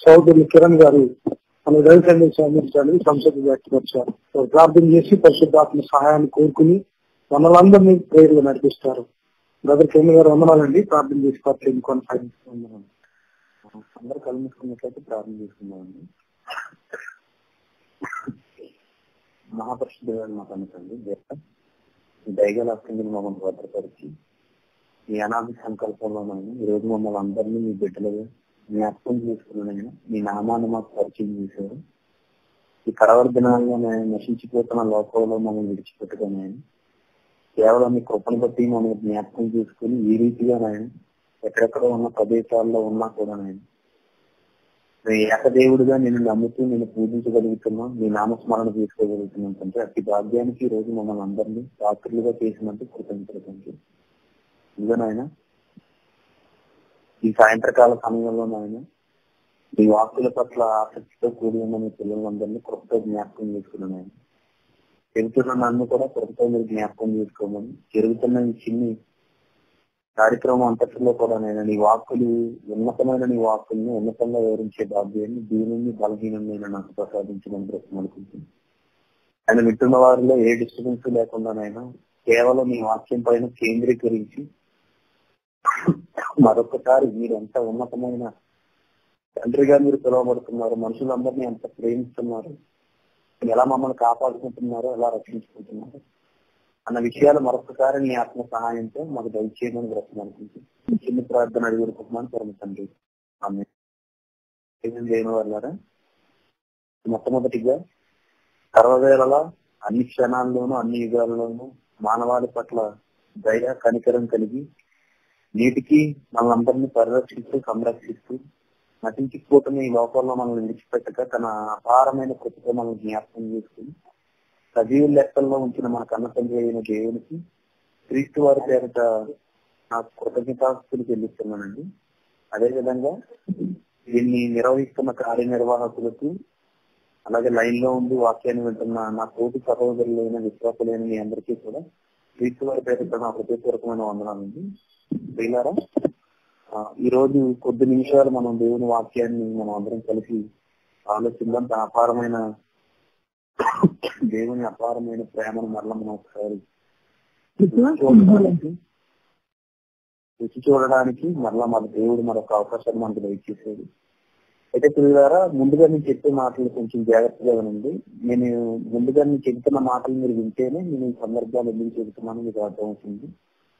సోదరులు కిరణ్ గారు మన రవిచంద్ర స్వామించడానికి సంసద వ్యక్తపరిచారు వారు ప్రార్థన చేసి పరిశుద్ధాత్మ సహాయాన్ని కోరుకుని మనలందరినీ ప్రేర్లు నడిపిస్తారు బ్రదర్ కిరణ్ గారు వందనాలండి ప్రార్థన చేసి పరిచయం కొనసాగిస్తున్నాం అందరు కలుముకున్నట్లయితే ప్రార్థన చేసుకున్నామండి మహాపరిశుద్ధ మాకు అనుకోండి దేవ ఈ దయగల అసెంబ్లీ మమ్మల్ని భద్రపరిచి మీ అనాథ సంకల్పంలోనైనా ఈ రోజు మమ్మల్ని అందరినీ మీ బిడ్డలుగా జ్ఞాపకం చేసుకున్నానైనా మీ నామాన్ని మాకు పరిచయం చేశారు ఈ కడవర దినాల్లో నేను నశించిపోతున్న లోకంలో మమ్మల్ని విడిచిపెట్టుకుని కేవలం మీ కృపను బట్టి మమ్మల్ని జ్ఞాపకం చేసుకుని ఈ రీతిగా నేను ఎక్కడెక్కడ ఉన్న ప్రదేశాల్లో ఉన్నా కూడా నేను నేను ఏకదేవుడిగా నేను నమ్ముతూ నేను పూజించగలుగుతున్నా మీ నామస్మరణ చేసుకోగలుగుతున్నాం అంటే అతి భాగ్యానికి ఈ రోజు మమ్మల్ని అందరినీ రాత్రులుగా చేసినందుకు కృతజ్ఞతలు ఇదిగో నాయన ఈ సాయంత్రకాల సమయంలో నాయన మీ వాక్కుల పట్ల ఆసక్తితో కూడి ఉన్న మీ పిల్లలందరినీ కృపతో జ్ఞాపకం చేసుకున్నాను ఆయన చెబుతున్న నన్ను కూడా కృపతో మీరు జ్ఞాపకం చేసుకోమని జరుగుతున్న ఈ చిన్ని కార్యక్రమం అంతటిలో కూడా నేను నీ వాక్కులు ఉన్నతమైన నీ వాక్కుల్ని ఉన్నతంగా వివరించే బాధ్యాన్ని దీనిని బలహీనమైన నాకు ప్రసాదించమని అనుకుంటుంది ఆయన వింటున్న వారిలో ఏ డిస్టర్బెన్స్ లేకుండానైనా కేవలం మీ వాక్యం పైన కేంద్రీకరించి మరొకసారి మీరు ఎంత ఉన్నతమైన తండ్రిగా మీరు పిలువబడుతున్నారు మనుషులందరినీ ఎంత ప్రేమిస్తున్నారు ఎలా మమ్మల్ని కాపాడుకుంటున్నారో ఎలా రక్షించుకుంటున్నారు అన్న విషయాలు మరొకసారి నీ ఆత్మ సహాయంతో మాకు దయచేయమని బ్రతం అనుకుంటుంది చిన్న ప్రార్థన అడుగుతున్నాను పరమ తండ్రి ఆమె లేని వాళ్ళారా మొట్టమొదటిగా సర్వవేళలా అన్ని క్షణాల్లోనూ అన్ని యుగాల్లోనూ మానవాళి పట్ల దయ కనికరం కలిగి నీటికి మనందరినీ పరిరక్షిస్తూ సంరక్షిస్తూ నటించిపోతున్న ఈ లోకంలో మనల్ని విడిచిపెట్టక తన అపారమైన కృతితో మనల్ని జ్ఞాపకం చేసుకుని సజీవ లెక్కల్లో ఉంచిన మన కన్న తండ్రి అయిన దేవునికి క్రీస్తు వారి పేరిట నాకు కృతజ్ఞతాస్తులు చెల్లిస్తున్నానండి అదేవిధంగా దీన్ని నిర్వహిస్తున్న కార్యనిర్వాహకులకు అలాగే లైన్ లో ఉండి వాక్యాన్ని వింటున్న నా తోటి సహోదరులైన విశ్వాసులైన మీ అందరికీ కూడా క్రీస్తు వారి పేరిట నా హృదయపూర్వకమైన వందనాలండి ప్రియులారా ఈ రోజు కొద్ది నిమిషాలు మనం దేవుని వాక్యాన్ని మనం అందరం కలిసి ఆలోచిద్దాం తన అపారమైన దేవుని అపారమైన ప్రేమను మరల మనం ఒకసారి చూడడానికి రుచి చూడడానికి మరలా మన దేవుడు మరొక అవకాశాన్ని మనకు దయచేసేది అయితే పిల్లలారా ముందుగా నేను చెప్పే మాటలు కొంచెం జాగ్రత్తగా వినండి నేను ముందుగా నేను చెబుతున్న మాటలు మీరు వింటేనే నేను ఈ సందర్భాలు ఎందుకు చెబుతున్నాను మీకు అర్థమవుతుంది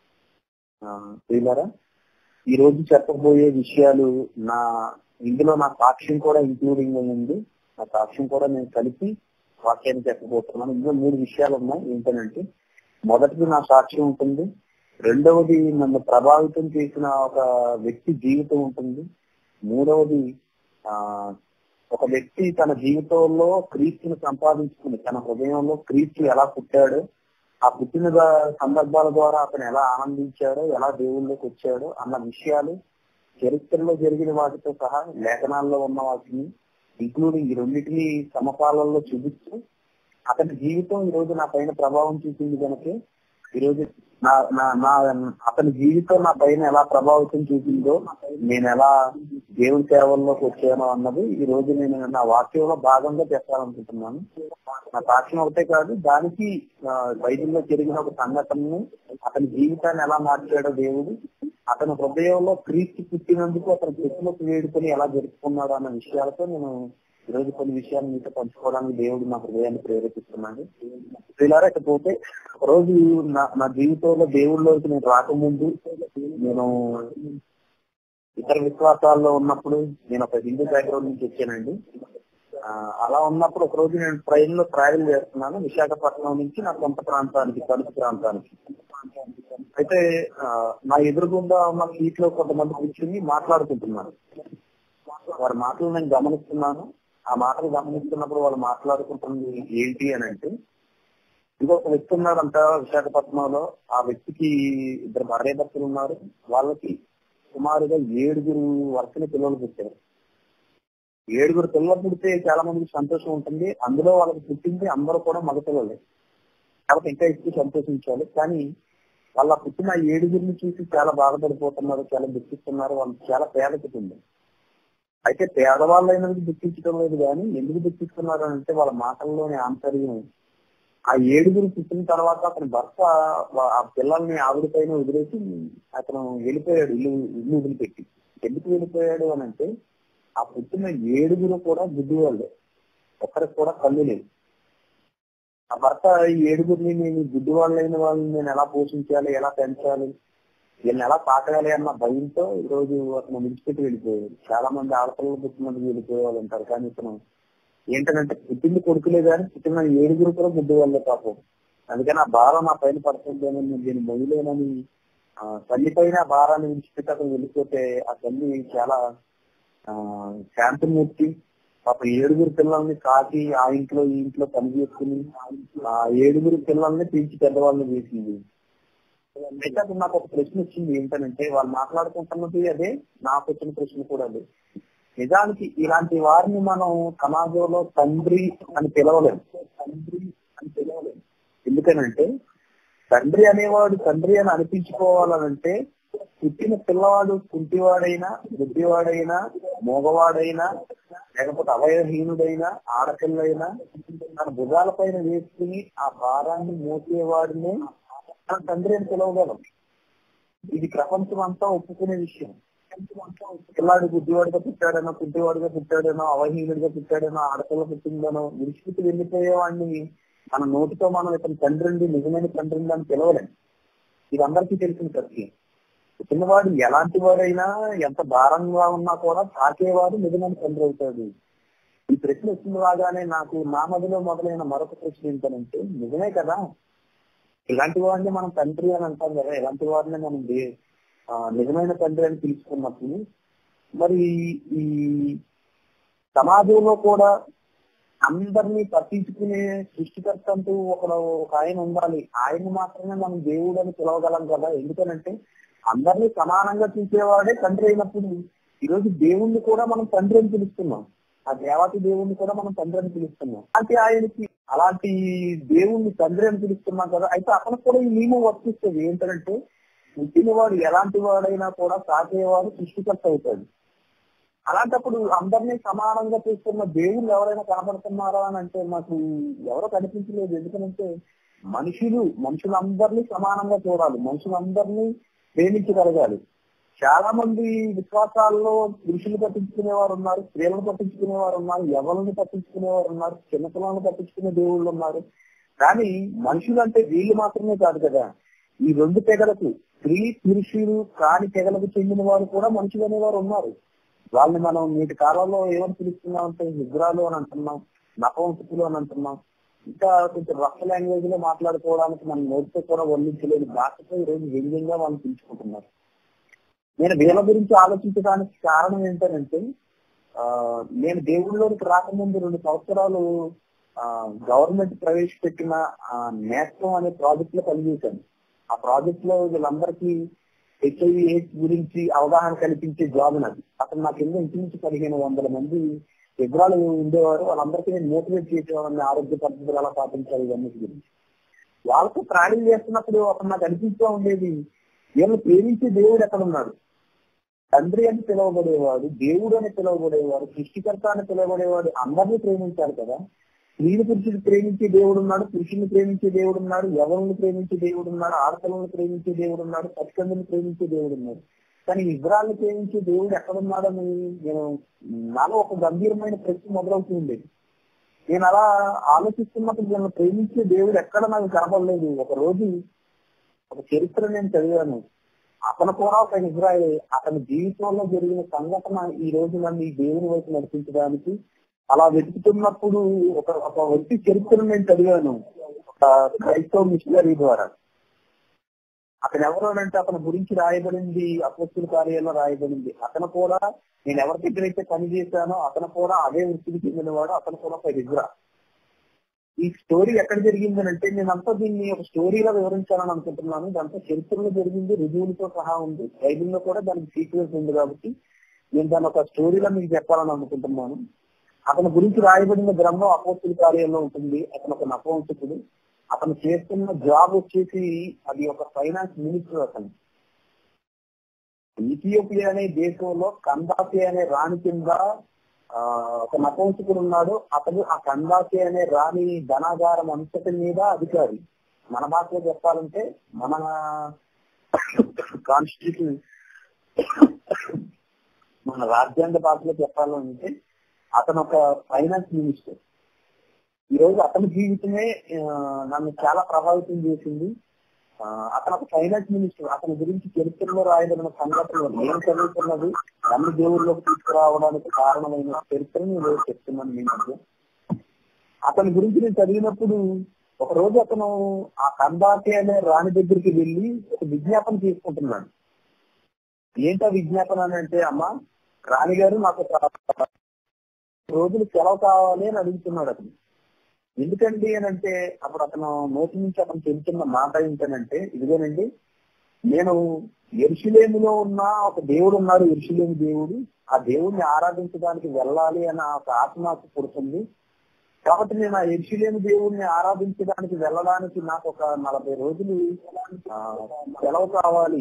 పిల్లలారా ఈ రోజు చెప్పబోయే విషయాలు నా ఇందులో నా సాక్ష్యం కూడా ఇంక్లూడింగ్ ఉంది నా సాక్ష్యం కూడా నేను కలిపి వాక్యాన్ని చెప్పబోతున్నాను ఇందులో మూడు విషయాలు ఉన్నాయి ఏంటంటే మొదటిది నా సాక్ష్యం ఉంటుంది రెండవది నన్ను ప్రభావితం చేసిన ఒక వ్యక్తి జీవితం ఉంటుంది మూడవది ఆ ఒక వ్యక్తి తన జీవితంలో క్రీస్తుని సంపాదించుకుని తన హృదయంలో క్రీస్తు ఎలా పుట్టాడో ఆ పుట్టిన సందర్భాల ద్వారా అతను ఎలా ఆనందించాడో ఎలా దేవుళ్ళలోకి వచ్చాడో అన్న విషయాలు చరిత్రలో జరిగిన వాటితో సహా లేఖనాల్లో ఉన్న వాటిని ఇంక్లూడింగ్ ఈ రెండింటిని సమపాలనలో చూపిస్తూ అతని జీవితం ఈ రోజు నా పైన ప్రభావం చూపింది కనుక ఈ రోజు నా నా అతని జీవితం నా పైన ఎలా ప్రభావితం చూపిందో నేను ఎలా దేవుని సేవల్లోకి వచ్చానో అన్నది ఈ రోజు నేను నా వాక్యంలో భాగంగా చెప్పాలనుకుంటున్నాను నా సాక్ష్యం ఒకటే కాదు దానికి బైబిల్లో జరిగిన ఒక సంఘటనను అతని జీవితాన్ని ఎలా మార్చాడో దేవుడు అతని హృదయంలో క్రీస్తు పుట్టినందుకు అతను చెట్టులోకి వేడుకొని ఎలా జరుపుకున్నాడు అన్న విషయాలతో నేను ఈరోజు కొన్ని విషయాలు మీతో పంచుకోవడానికి దేవుడు నా హృదయాన్ని ప్రేరేపిస్తున్నాడు ఇకపోతే రోజు నా నా జీవితంలో దేవుళ్ళలోకి నేను రాకముందు నేను ఇతర విశ్వాసాల్లో ఉన్నప్పుడు నేను ఒక హిందూ బ్యాక్గ్రౌండ్ నుంచి వచ్చానండి అలా ఉన్నప్పుడు ఒక రోజు నేను ట్రైన్ లో ట్రావెల్ చేస్తున్నాను విశాఖపట్నం నుంచి నా సొంత ప్రాంతానికి తలుపు ప్రాంతానికి అయితే నా ఎదురుగుండా ఉన్న సీట్ లో కొంతమంది కూర్చుని మాట్లాడుకుంటున్నారు వారి మాటలు నేను గమనిస్తున్నాను ఆ మాటలు గమనిస్తున్నప్పుడు వాళ్ళు మాట్లాడుకుంటుంది ఏంటి అని అంటే ఇంకొక వ్యక్తి ఉన్నాడంట విశాఖపట్నంలో ఆ వ్యక్తికి ఇద్దరు భార్య భర్తలు ఉన్నారు వాళ్ళకి సుమారుగా ఏడుగురు వరుసన పిల్లలు పుట్టారు ఏడుగురు పిల్లలు పుడితే చాలా మందికి సంతోషం ఉంటుంది అందులో వాళ్ళకి పుట్టింది అందరూ కూడా మగ పిల్లలే కాబట్టి ఇంకా ఎక్కువ సంతోషించాలి కానీ వాళ్ళ పుట్టిన ఏడుగురిని చూసి చాలా బాధపడిపోతున్నారు చాలా దుఃఖిస్తున్నారు వాళ్ళు చాలా పేద కుటుంబం అయితే పేదవాళ్ళైనందుకు దుఃఖించడం లేదు కానీ ఎందుకు దుఃఖిస్తున్నారు అని అంటే వాళ్ళ మాటల్లోని ఆంతర్యం ఆ ఏడుగురు పుట్టిన తర్వాత అతని భర్త వా- ఆ పిల్లల్ని ఆవిడ పైన వదిలేసి అతను వెళ్ళిపోయాడు ఇల్లు ఇల్లు వదిలిపెట్టి ఎందుకు వెళ్ళిపోయాడు అని అంటే ఆ పుట్టిన ఏడుగురు కూడా గుడ్డి వాళ్ళే ఒక్కరికి కూడా కళ్ళు లేవు ఆ భర్త ఈ ఏడుగురిని నేను గుడ్డి వాళ్ళైన వాళ్ళని నేను ఎలా పోషించాలి ఎలా పెంచాలి వీళ్ళని ఎలా పాకగాలి అన్న భయంతో ఈ రోజు అతను విడిచిపెట్టి వెళ్ళిపోయాడు చాలా మంది ఆడపిల్లలు పుట్టినందుకు వెళ్ళిపోయే వాళ్ళు ఉంటారు కానీ ఇతను ఏంటంటే పుట్టింది కొడుకులే కానీ పుట్టిన ఏడుగురు కూడా గుడ్డి వాళ్ళే పాపం అందుకని ఆ భారం నా పైన పడుతుంది నేను దీన్ని మొదలేనని ఆ, తల్లి పైన ఆ భారాన్ని విడిచిపెట్టి అతను వెళ్ళిపోతే ఆ తల్లి చాలా ఆ శాంతమూర్తి పాప ఏడుగురు పిల్లల్ని కాకి ఆ ఇంట్లో ఈ ఇంట్లో పని చేసుకుని ఆ ఏడుగురు పిల్లల్ని పెంచి పెద్దవాళ్ళని చేసింది అయితే అది నాకు ఒక ప్రశ్న వచ్చింది ఏంటంటే వాళ్ళు మాట్లాడుకుంటున్నది అదే నాకు వచ్చిన ప్రశ్న కూడా అదే నిజానికి ఇలాంటి వారిని మనం సమాజంలో తండ్రి అని పిలవలేము తండ్రి అని పిలవలేము ఎందుకనంటే తండ్రి అనేవాడు తండ్రి అని అనిపించుకోవాలనంటే పుట్టిన పిల్లవాడు కుంటివాడైనా బుద్ధివాడైనా మోగవాడైనా లేకపోతే అవయవహీనుడైనా ఆడపిల్లైనా తన భుజాల పైన వేసుకుని ఆ భారాన్ని మోసేవాడిని తన తండ్రి అని పిలవగలం ఇది ప్రపంచం అంతా ఒప్పుకునే విషయం పిల్లాడు బుద్ధివాడిగా పుట్టాడనో కుంటివాడిగా పుట్టాడనో అవహీనుడిగా పుట్టాడనో ఆడపిల్ల పుట్టిందనో విడిచిపెట్టి వెళ్ళిపోయేవాడిని మన నోటితో మనం ఇతని తండ్రి నిజమైన తండ్రి అని పిలవలేం ఇది అందరికీ తెలిసిన సత్యం చిన్నవాడు ఎలాంటి వాడైనా ఎంత భారంగా ఉన్నా కూడా తాకేవాడు నిజమైన తండ్రి అవుతాడు ఈ ప్రశ్న వచ్చిన రాగానే నాకు నా మదిలో మొదలైన మరొక ప్రశ్న ఏంటంటే నిజమే కదా ఇలాంటి వాడిని మనం తండ్రి అని అంటాం కదా ఇలాంటి వాడిని మనం దే- ఆ, నిజమైన తండ్రి అని పిలుచుకున్నప్పుడు మరి ఈ సమాజంలో కూడా అందరినీ పట్టించుకునే సృష్టికర్త అంటూ ఒక ఒక ఆయన ఉండాలి ఆయన మాత్రమే మనం దేవుడు అని పిలవగలం కదా ఎందుకనంటే అందరినీ సమానంగా చూసేవాడే తండ్రి అయినప్పుడు ఈరోజు దేవుణ్ణి కూడా మనం తండ్రి అని పిలుస్తున్నాం ఆ దేవతి దేవుణ్ణి కూడా మనం తండ్రి అని పిలుస్తున్నాం అంటే ఆయనకి అలాంటి దేవుణ్ణి తండ్రి అని పిలుస్తున్నాం కదా అయితే అతను కూడా ఈ నియమం వర్తిస్తుంది ఏంటంటే పుట్టినవాడు ఎలాంటి వాడైనా కూడా సాకేవాడు సృష్టికర్త అవుతాడు అలాంటప్పుడు అందరినీ సమానంగా చూస్తున్న దేవుళ్ళు ఎవరైనా కనబడుతున్నారా అని అంటే నాకు ఎవరో కనిపించలేదు ఎందుకంటే మనుషులు మనుషులందరినీ సమానంగా చూడాలి మనుషులందరినీ ప్రేమించగలగాలి చాలా మంది విశ్వాసాల్లో పురుషులు పట్టించుకునేవారు ఉన్నారు స్త్రీలను పట్టించుకునేవారు ఉన్నారు ఎవరిని పట్టించుకునేవారు ఉన్నారు చిన్నపిల్లలను పట్టించుకునే దేవుళ్ళు ఉన్నారు కానీ మనుషులు అంటే వీళ్ళు మాత్రమే కాదు కదా ఈ రెండు తెగలకు స్త్రీ పురుషులు కాని తెగలకు చెందిన వారు కూడా మనుషులు అనేవారు ఉన్నారు వాళ్ళని మనం నేటి కాలంలో ఏమని పిలుస్తున్నాం అంటే నిద్రాలు అని అంటున్నాం నపవంసకులు అని అంటున్నాం ఇంకా కొంచెం రఫ్ లాంగ్వేజ్ లో మాట్లాడుకోవడానికి మనం నోటితో కూడా వర్ణించలేని భాషతో ఈ రోజు వ్యంగ్యంగా వాళ్ళు పిలుచుకుంటున్నారు నేను వీళ్ళ గురించి ఆలోచించడానికి కారణం ఏంటంటే ఆ నేను దేవుళ్ళలోకి రాకముందు రెండు సంవత్సరాలు గవర్నమెంట్ ప్రవేశపెట్టిన నేస్తం అనే ప్రాజెక్ట్ లో పనిచేశాను ఆ ప్రాజెక్ట్ లో వీళ్ళందరికీ హెచ్ఐవి ఎయిడ్స్ గురించి అవగాహన కల్పించే జాబ్ నాది అతను నాకు ఎన్నో ఇంచుమించు పదిహేను వందల మంది విగ్రహాలు ఉండేవారు వాళ్ళందరికీ నేను మోటివేట్ చేసేవాడిని ఆరోగ్య పద్ధతులు ఎలా పాటించాలి ఇవన్నీ గురించి వాళ్ళతో ట్రావెల్ చేస్తున్నప్పుడు అతను నాకు అనిపిస్తూ ఉండేది వీళ్ళు ప్రేమించే దేవుడు ఎక్కడ ఉన్నాడు తండ్రి అని పిలువబడేవాడు దేవుడు అని పిలువబడేవాడు సృష్టికర్త అని పిలువబడేవాడు అందరినీ ప్రేమించారు కదా స్త్రీని పురుషుడు ప్రేమించే దేవుడు ఉన్నాడు పురుషుని ప్రేమించే దేవుడు ఉన్నాడు ఎవరిని ప్రేమించే దేవుడు ఉన్నాడు ఆడపిల్లలను ప్రేమించే దేవుడు ఉన్నాడు పసికందుని ప్రేమించే దేవుడు ఉన్నాడు కానీ ఇజ్రాయల్ని ప్రేమించే దేవుడు ఎక్కడున్నాడని నేను నాలో ఒక గంభీరమైన ప్రశ్న మొదలవుతుంది నేను అలా ఆలోచిస్తున్నప్పుడు నేను ప్రేమించే దేవుడు ఎక్కడ నాకు కనపడలేదు ఒక రోజు ఒక చరిత్ర నేను చదివాను అతను కూడా ఒక ఇజ్రాయల్ అతని జీవితంలో జరిగిన సంఘటన ఈ రోజు నన్ను ఈ దేవుని వైపు నడిపించడానికి అలా వెతుకుతున్నప్పుడు ఒక ఒక వ్యక్తి చరిత్రను నేను చదివాను ఒక క్రైస్తవ మిషనరీ ద్వారా అతను ఎవరు అంటే అతని గురించి రాయబడింది అపస్తుల కార్యాలయంలో రాయబడింది అతను కూడా నేను ఎవరి దగ్గర అయితే పని చేశానో అతను కూడా అదే వృత్తికి చెందినవాడు అతను కూడా ఒక ఇజ్రా ఈ స్టోరీ ఎక్కడ జరిగింది అంటే నేనంతా దీన్ని ఒక స్టోరీలో వివరించాలని అనుకుంటున్నాను దాంట్లో చరిత్రలో జరిగింది రుజువులతో సహా ఉంది బైబిల్లో కూడా దానికి సీక్వెన్స్ ఉంది కాబట్టి నేను దాని ఒక స్టోరీలో మీకు చెప్పాలని అనుకుంటున్నాను అతని గురించి రాయబడిన గ్రంథం అపోస్తుల కార్యంలో ఉంటుంది అతను ఒక నపవంశకుడు అతను చేస్తున్న జాబ్ వచ్చేసి అది ఒక ఫైనాన్స్ మినిస్టర్ అతను ఇథియోపియా అనే దేశంలో కందాసి అనే రాణి కింద ఆ, ఒక నపంసకుడు ఉన్నాడు అతడు ఆ కందాసి అనే రాణి ధనాగారం అంతటి మీద అధికారి మన భాషలో చెప్పాలంటే మన కాన్స్టిట్యూషన్ మన రాజ్యాంగ భాషలో చెప్పాలంటే అతను ఒక ఫైనాన్స్ మినిస్టర్ ఈ రోజు అతని జీవితమే ఆ, నన్ను చాలా ప్రభావితం చేసింది ఆ, అతను ఒక ఫైనాన్స్ మినిస్టర్ అతని గురించి చరిత్రలో రాయబడిన సంఘటనలు ఏం చదువుతున్నది అన్ని దేవుళ్ళలోకి తీసుకురావడానికి కారణమైన చరిత్రను నేను ఈరోజు చెప్తున్నాను మీ మధ్య అతని గురించి నేను చదివినప్పుడు ఒక రోజు అతను ఆ కందాకి అనే రాణి దగ్గరికి వెళ్ళి ఒక విజ్ఞాపన తీసుకుంటున్నాడు ఏంటా విజ్ఞాపన అని అంటే అమ్మ రాణి గారు నాకు ఒక రోజులు సెలవు కావాలి అని అడుగుతున్నాడు అతను ఎందుకండి అని అంటే అప్పుడు అతను నోటి నుంచి అతను చెబుతున్న మాట ఏంటనంటే ఇదిగోనండి నేను ఎరుషులేములో ఉన్న ఒక దేవుడు ఉన్నారు ఎరుషులేము దేవుడు ఆ దేవుడిని ఆరాధించడానికి వెళ్ళాలి అన్న ఒక ఆత్మ నాకు పుడుతుంది కాబట్టి నేను ఆ ఎరుషులేము దేవుడిని ఆరాధించడానికి వెళ్ళడానికి నాకు ఒక నలభై రోజులు ఆ, సెలవు కావాలి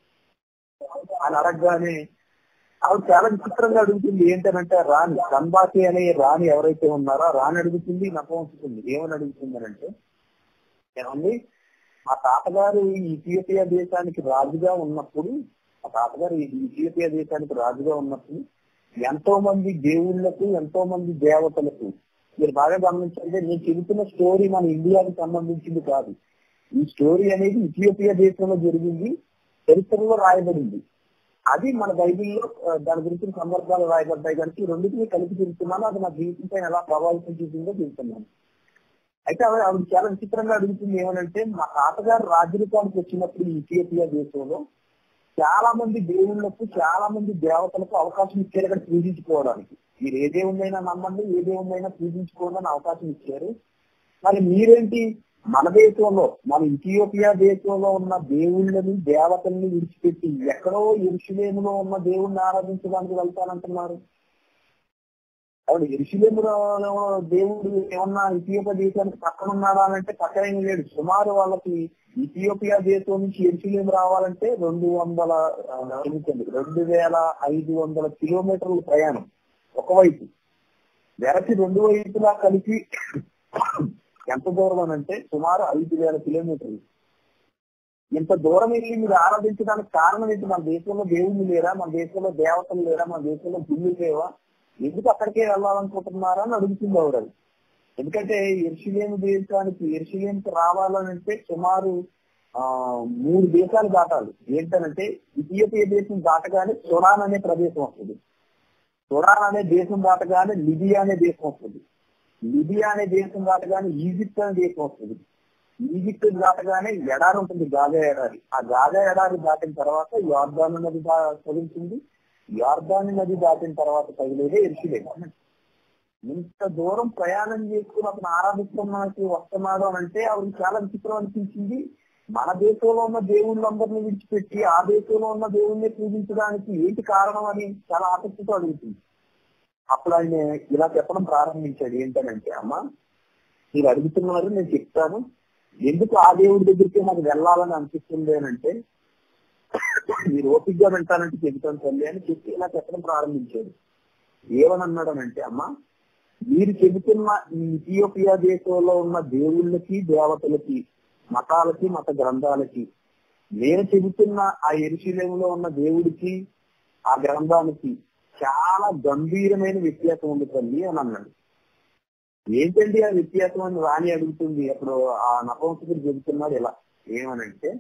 అని అడగగానే ఆవిడ చాలా విచిత్రంగా అడుగుతుంది ఏంటనంటే ఆ రాణి కంబాకి అనే రాణి ఎవరైతే ఉన్నారో ఆ రాణి అడుగుతుంది నపంచుతుంది ఏమని అడుగుతుంది అంటే ఏమండి మా తాతగారు ఈ ఇథియోపియా దేశానికి రాజుగా ఉన్నప్పుడు మా తాతగారు ఈ ఇథియోపియా దేశానికి రాజుగా ఉన్నప్పుడు ఎంతో మంది దేవుళ్ళకు ఎంతో మంది దేవతలకు మీరు బాగా గమనించండి నేను చెబుతున్న స్టోరీ మన ఇండియాకి సంబంధించింది కాదు ఈ స్టోరీ అనేది ఇథియోపియా దేశంలో జరిగింది చరిత్రలో రాయబడింది అది మన బైబిల్లో ఆ, దాని గురించి సందర్భాలు రాయబడ్డాయి కనుక ఈ రెండింటిని కలిపి చెబుతున్నాను అది నా జీవితంపై ఎలా ప్రభావితం చూసిందో చెబుతున్నాను అయితే ఆవిడ ఆవిడ చాలా విచిత్రంగా అడుగుతుంది ఏమనంటే మా తాతగారు రాజరికానికి వచ్చినప్పుడు ఈ ఇథియోపియా దేశంలో చాలా మంది దేవుళ్ళకు చాలా మంది దేవతలకు అవకాశం ఇచ్చారు ఇక్కడ పూజించుకోవడానికి మీరు ఏ దేవుణ్ణైనా నమ్మండి ఏ దేవుణ్ణైనా పూజించుకోండి అని అవకాశం ఇచ్చారు మరి మీరేంటి మన దేశంలో మన ఇథియోపియా దేశంలో ఉన్న దేవుళ్ళని దేవతల్ని విడిచిపెట్టి ఎక్కడో ఎరుషులేములో ఉన్న దేవుణ్ణి ఆరాధించడానికి వెళ్తానంటున్నారు ఆవిడ ఎరుషులేములో దేవుడు ఏమన్నా ఇథియోపియా దేశానికి పక్కన ఉన్నాడా అని అంటే పక్కన ఏమీ లేడు సుమారు వాళ్ళకి ఇథియోపియా దేశం నుంచి ఎరుషులేము రావాలంటే రెండు వందల ఆ, క్షమించండి రెండు వేల ఐదు వందల కిలోమీటర్ల ప్రయాణం ఒకవైపు వెరసి రెండు వైపులా కలిపి ఎంత దూరం అని అంటే సుమారు ఐదు వేల కిలోమీటర్లు ఇంత దూరం వెళ్ళి మీరు ఆరాధించడానికి కారణం ఏంటి మన దేశంలో దేవుళ్ళు లేరా మన దేశంలో దేవతలు లేరా మన దేశంలో గుళ్ళు లేవా ఎందుకు అక్కడికే వెళ్ళాలనుకుంటున్నారా అని అడుగుతుంది ఆవిడ ఎందుకంటే ఎర్షిలేము దేశానికి ఎర్షిలేముకి రావాలని అంటే సుమారు ఆ మూడు దేశాలు దాటాలి ఏంటనంటే ఇథియోపియా దేశం దాటగానే సొడాన్ అనే ప్రదేశం వస్తుంది సొడాన్ అనే దేశం దాటగానే లిబియా అనే దేశం వస్తుంది లిబియా అనే దేశం దాటగానే ఈజిప్ట్ అనే దేశం వస్తుంది ఈజిప్ట్ దాటగానే ఎడారి ఉంటుంది గాజా ఎడారి ఆ గాజా ఎడారి దాటిన తర్వాత యార్దాను నది దా- తగులుతుంది యార్దాను నది దాటిన తర్వాత తగిలేదే ఎరుసలేము ఇంత దూరం ప్రయాణం చేసుకుని అతను ఆరాధిస్తున్నానికి వస్తున్నాడు అని అంటే ఆవిడకి చాలా విచిత్రం అనిపించింది మన దేశంలో ఉన్న దేవుళ్ళందరినీ విడిచిపెట్టి ఆ దేశంలో ఉన్న దేవుణ్ణి పూజించడానికి ఏంటి కారణం అని చాలా ఆసక్తితో అడుగుతుంది అప్పుడు ఆయన ఇలా చెప్పడం ప్రారంభించాడు ఏంటనంటే అమ్మ మీరు అడుగుతున్నారు నేను చెప్తాను ఎందుకు ఆ దేవుడి దగ్గరికి నాకు వెళ్ళాలని అనిపిస్తుంది అని అంటే మీరు ఓపికగా వింటానంటే చెబుతాను తల్లి అని చెప్పి ఇలా చెప్పడం ప్రారంభించాడు ఏమని అన్నాడనంటే అమ్మ మీరు చెబుతున్న ఈ ఇథియోపియా దేశంలో ఉన్న దేవుళ్ళకి దేవతలకి మతాలకి మత గ్రంథాలకి నేను చెబుతున్న ఆ ఎరుశలేములో ఉన్న దేవుడికి ఆ గ్రంథానికి చాలా గంభీరమైన వ్యత్యాసం ఉంది తల్లి అని అన్నాడు ఏంటండి ఆ వ్యత్యాసం అని రాణి అడుగుతుంది అప్పుడు ఆ నపంసకుడు చెబుతున్నాడు ఇలా ఏమనంటే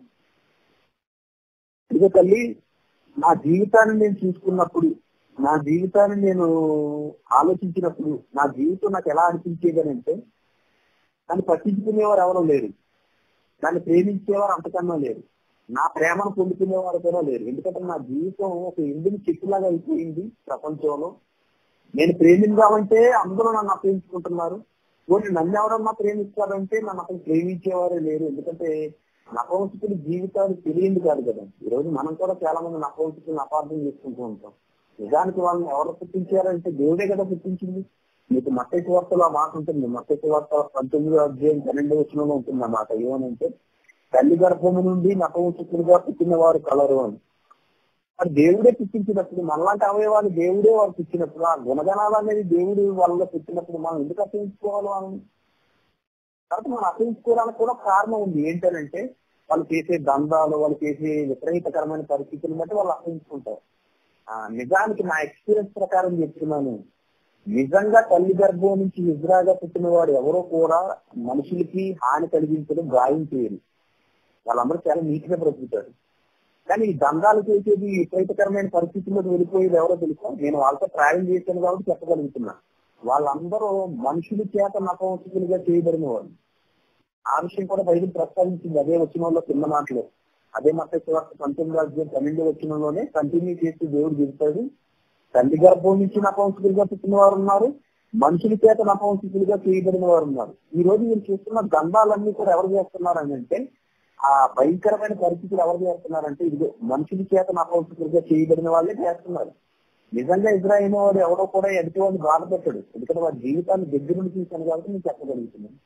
ఇదిగో తల్లి నా జీవితాన్ని నేను చూసుకున్నప్పుడు నా జీవితాన్ని నేను ఆలోచించినప్పుడు నా జీవితం నాకు ఎలా అనిపించేదనంటే దాన్ని పట్టించుకునేవారు ఎవరో లేరు దాన్ని ప్రేమించేవారు అంతకన్నా లేరు నా ప్రేమను పొందుకునేవారు కూడా లేరు ఎందుకంటే నా జీవితం ఒక ఎండిని చెట్టులాగా అయిపోయింది ప్రపంచంలో నేను ప్రేమిందామంటే అందరూ నన్ను అప్రేమించుకుంటున్నారు పోనీ నన్ను ఎవరన్నా ప్రేమిస్తారంటే నన్ను అసలు ప్రేమించేవారే లేరు ఎందుకంటే నపవంశకుడి జీవితాలు తెలియంది కాదు కదా ఈ రోజు మనం కూడా చాలా మంది నపవంశకులను అపార్థం చేసుకుంటూ ఉంటాం నిజానికి వాళ్ళని ఎవరు పుట్టించారంటే దేవుడే కదా పుట్టించింది మీకు మత్తైకి వార్తలో ఆ మాట ఉంటుంది మత్తైకి వార్త పంతొమ్మిదో అధ్యాయం పన్నెండు వచ్చిన ఉంటుంది ఆ మాట ఏమనంటే తల్లి గర్భము నుండి నపవంశకులుగా పుట్టిన వారు కలరు అని మరి దేవుడే పుట్టించినప్పుడు మనలాంటి అవయవాలు దేవుడే వాళ్ళు పుట్టినప్పుడు ఆ గుణగణాలు అనేది దేవుడు వాళ్ళలో పుట్టినప్పుడు మనం ఎందుకు అసహించుకోవాలి వాళ్ళని కాబట్టి మనం అసహించుకోవడానికి కూడా కారణం ఉంది ఏంటంటే వాళ్ళు చేసే దందాలు వాళ్ళు చేసే విపరీతకరమైన పరిస్థితులను బట్టి వాళ్ళు అసహించుకుంటారు ఆ, నిజానికి నా ఎక్స్పీరియన్స్ ప్రకారం చెప్తున్నాను నిజంగా తల్లి గర్భం నుంచి నిద్రాగా పుట్టిన వాడు ఎవరో కూడా మనుషులకి హాని కలిగించడం గాయం చేయరు వాళ్ళందరూ చాలా నీట్ గా బ్రతుకుతారు కానీ ఈ దందాలు చేసేది విపరీతకరమైన పరిస్థితుల్లోకి వెళ్ళిపోయేది ఎవరో తెలుసా నేను వాళ్ళతో ట్రావెల్ చేశాను కాబట్టి చెప్పగలుగుతున్నా వాళ్ళందరూ మనుషుల చేత నపవంసకులుగా చేయబడిన వాళ్ళు ఆ విషయం కూడా బైబిల్ ప్రస్తావించింది అదే వచ్చినంలో కింద మాటలు అదే మత పంతొమ్మిది అధ్యాయం పన్నెండు వచ్చినంలోనే కంటిన్యూ చేసి దేవుడు చెబుతాడు తల్లి గర్భం నుంచి నపవంసకులుగా పుట్టిన వారు ఉన్నారు మనుషుల చేత నపవంసకులుగా చేయబడిన వారు ఉన్నారు ఈ రోజు మీరు చూస్తున్న గంధాలన్నీ కూడా ఎవరు చేస్తున్నారు అని అంటే ఆ భయంకరమైన పరిస్థితులు ఎవరు చేస్తున్నారంటే ఇదిగో మనుషుల చేత నపవంసకులుగా చేయబడిన వాళ్ళే చేస్తున్నారు నిజంగా ఇజ్రాయిల్ వాడు ఎవడో కూడా ఎదుటి వాడిని బాధ పెట్టాడు ఎందుకంటే వాడి జీవితాన్ని దగ్గర నుండి చూశాను కాబట్టి నేను చెప్పగలుగుతున్నాను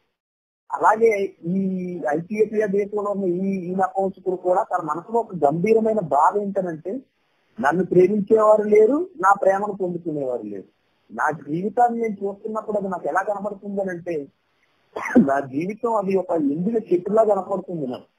అలాగే ఈ ఐసిఎఫియా దేశంలో ఉన్న ఈ ఈ నపవంసకులు కూడా తన మనసులో ఒక గంభీరమైన బాధ ఏంటనంటే నన్ను ప్రేమించేవారు లేరు నా ప్రేమను పొందుకునేవారు లేరు నా జీవితాన్ని నేను చూస్తున్నప్పుడు అది నాకు ఎలా కనపడుతుంది అని అంటే నా జీవితం అది ఒక ఎండిన చెట్టులా కనపడుతుంది నాకు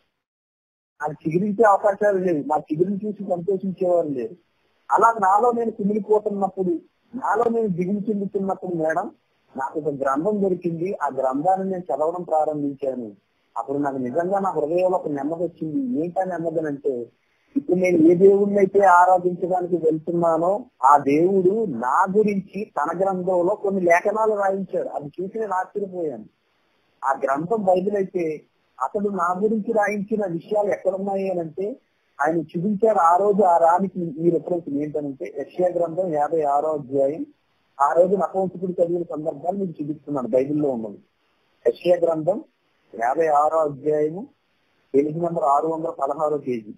నాకు చిగురించే అవకాశాలు లేవు నా చిగురిని చూసి సంతోషించేవారు లేరు అలా నాలో నేను కుమిలిపోతున్నప్పుడు నాలో నేను దిగులు చెందుతున్నప్పుడు మేడం నాకు ఒక గ్రంథం దొరికింది ఆ గ్రంథాన్ని నేను చదవడం ప్రారంభించాను అప్పుడు నాకు నిజంగా నా హృదయంలో ఒక నెమ్మది వచ్చింది ఏంటని నెమ్మది అంటే ఇప్పుడు నేను ఏ దేవుడిని అయితే ఆరాధించడానికి వెళ్తున్నానో ఆ దేవుడు నా గురించి తన గ్రంథంలో కొన్ని లేఖనాలు రాయించాడు అది చూసి నేను ఆశ్చర్యపోయాను ఆ గ్రంథం బైబిల్ అయితే అతడు నా గురించి రాయించిన విషయాలు ఎక్కడున్నాయి అని అంటే ఆయన చూపించారు ఆ రోజు ఆ రానికి ఈ రిఫరెన్స్ ఏంటంటే యక్షయ గ్రంథం యాభై ఆరో అధ్యాయం ఆ రోజు నపవంసకుడు చదివిన సందర్భాలు మీకు చూపిస్తున్నాను బైబిల్లో ఉన్నది యక్షయ గ్రంథం యాభై ఆరో అధ్యాయము పేజీ నెంబర్ ఆరు వందల పదహారో పేజీ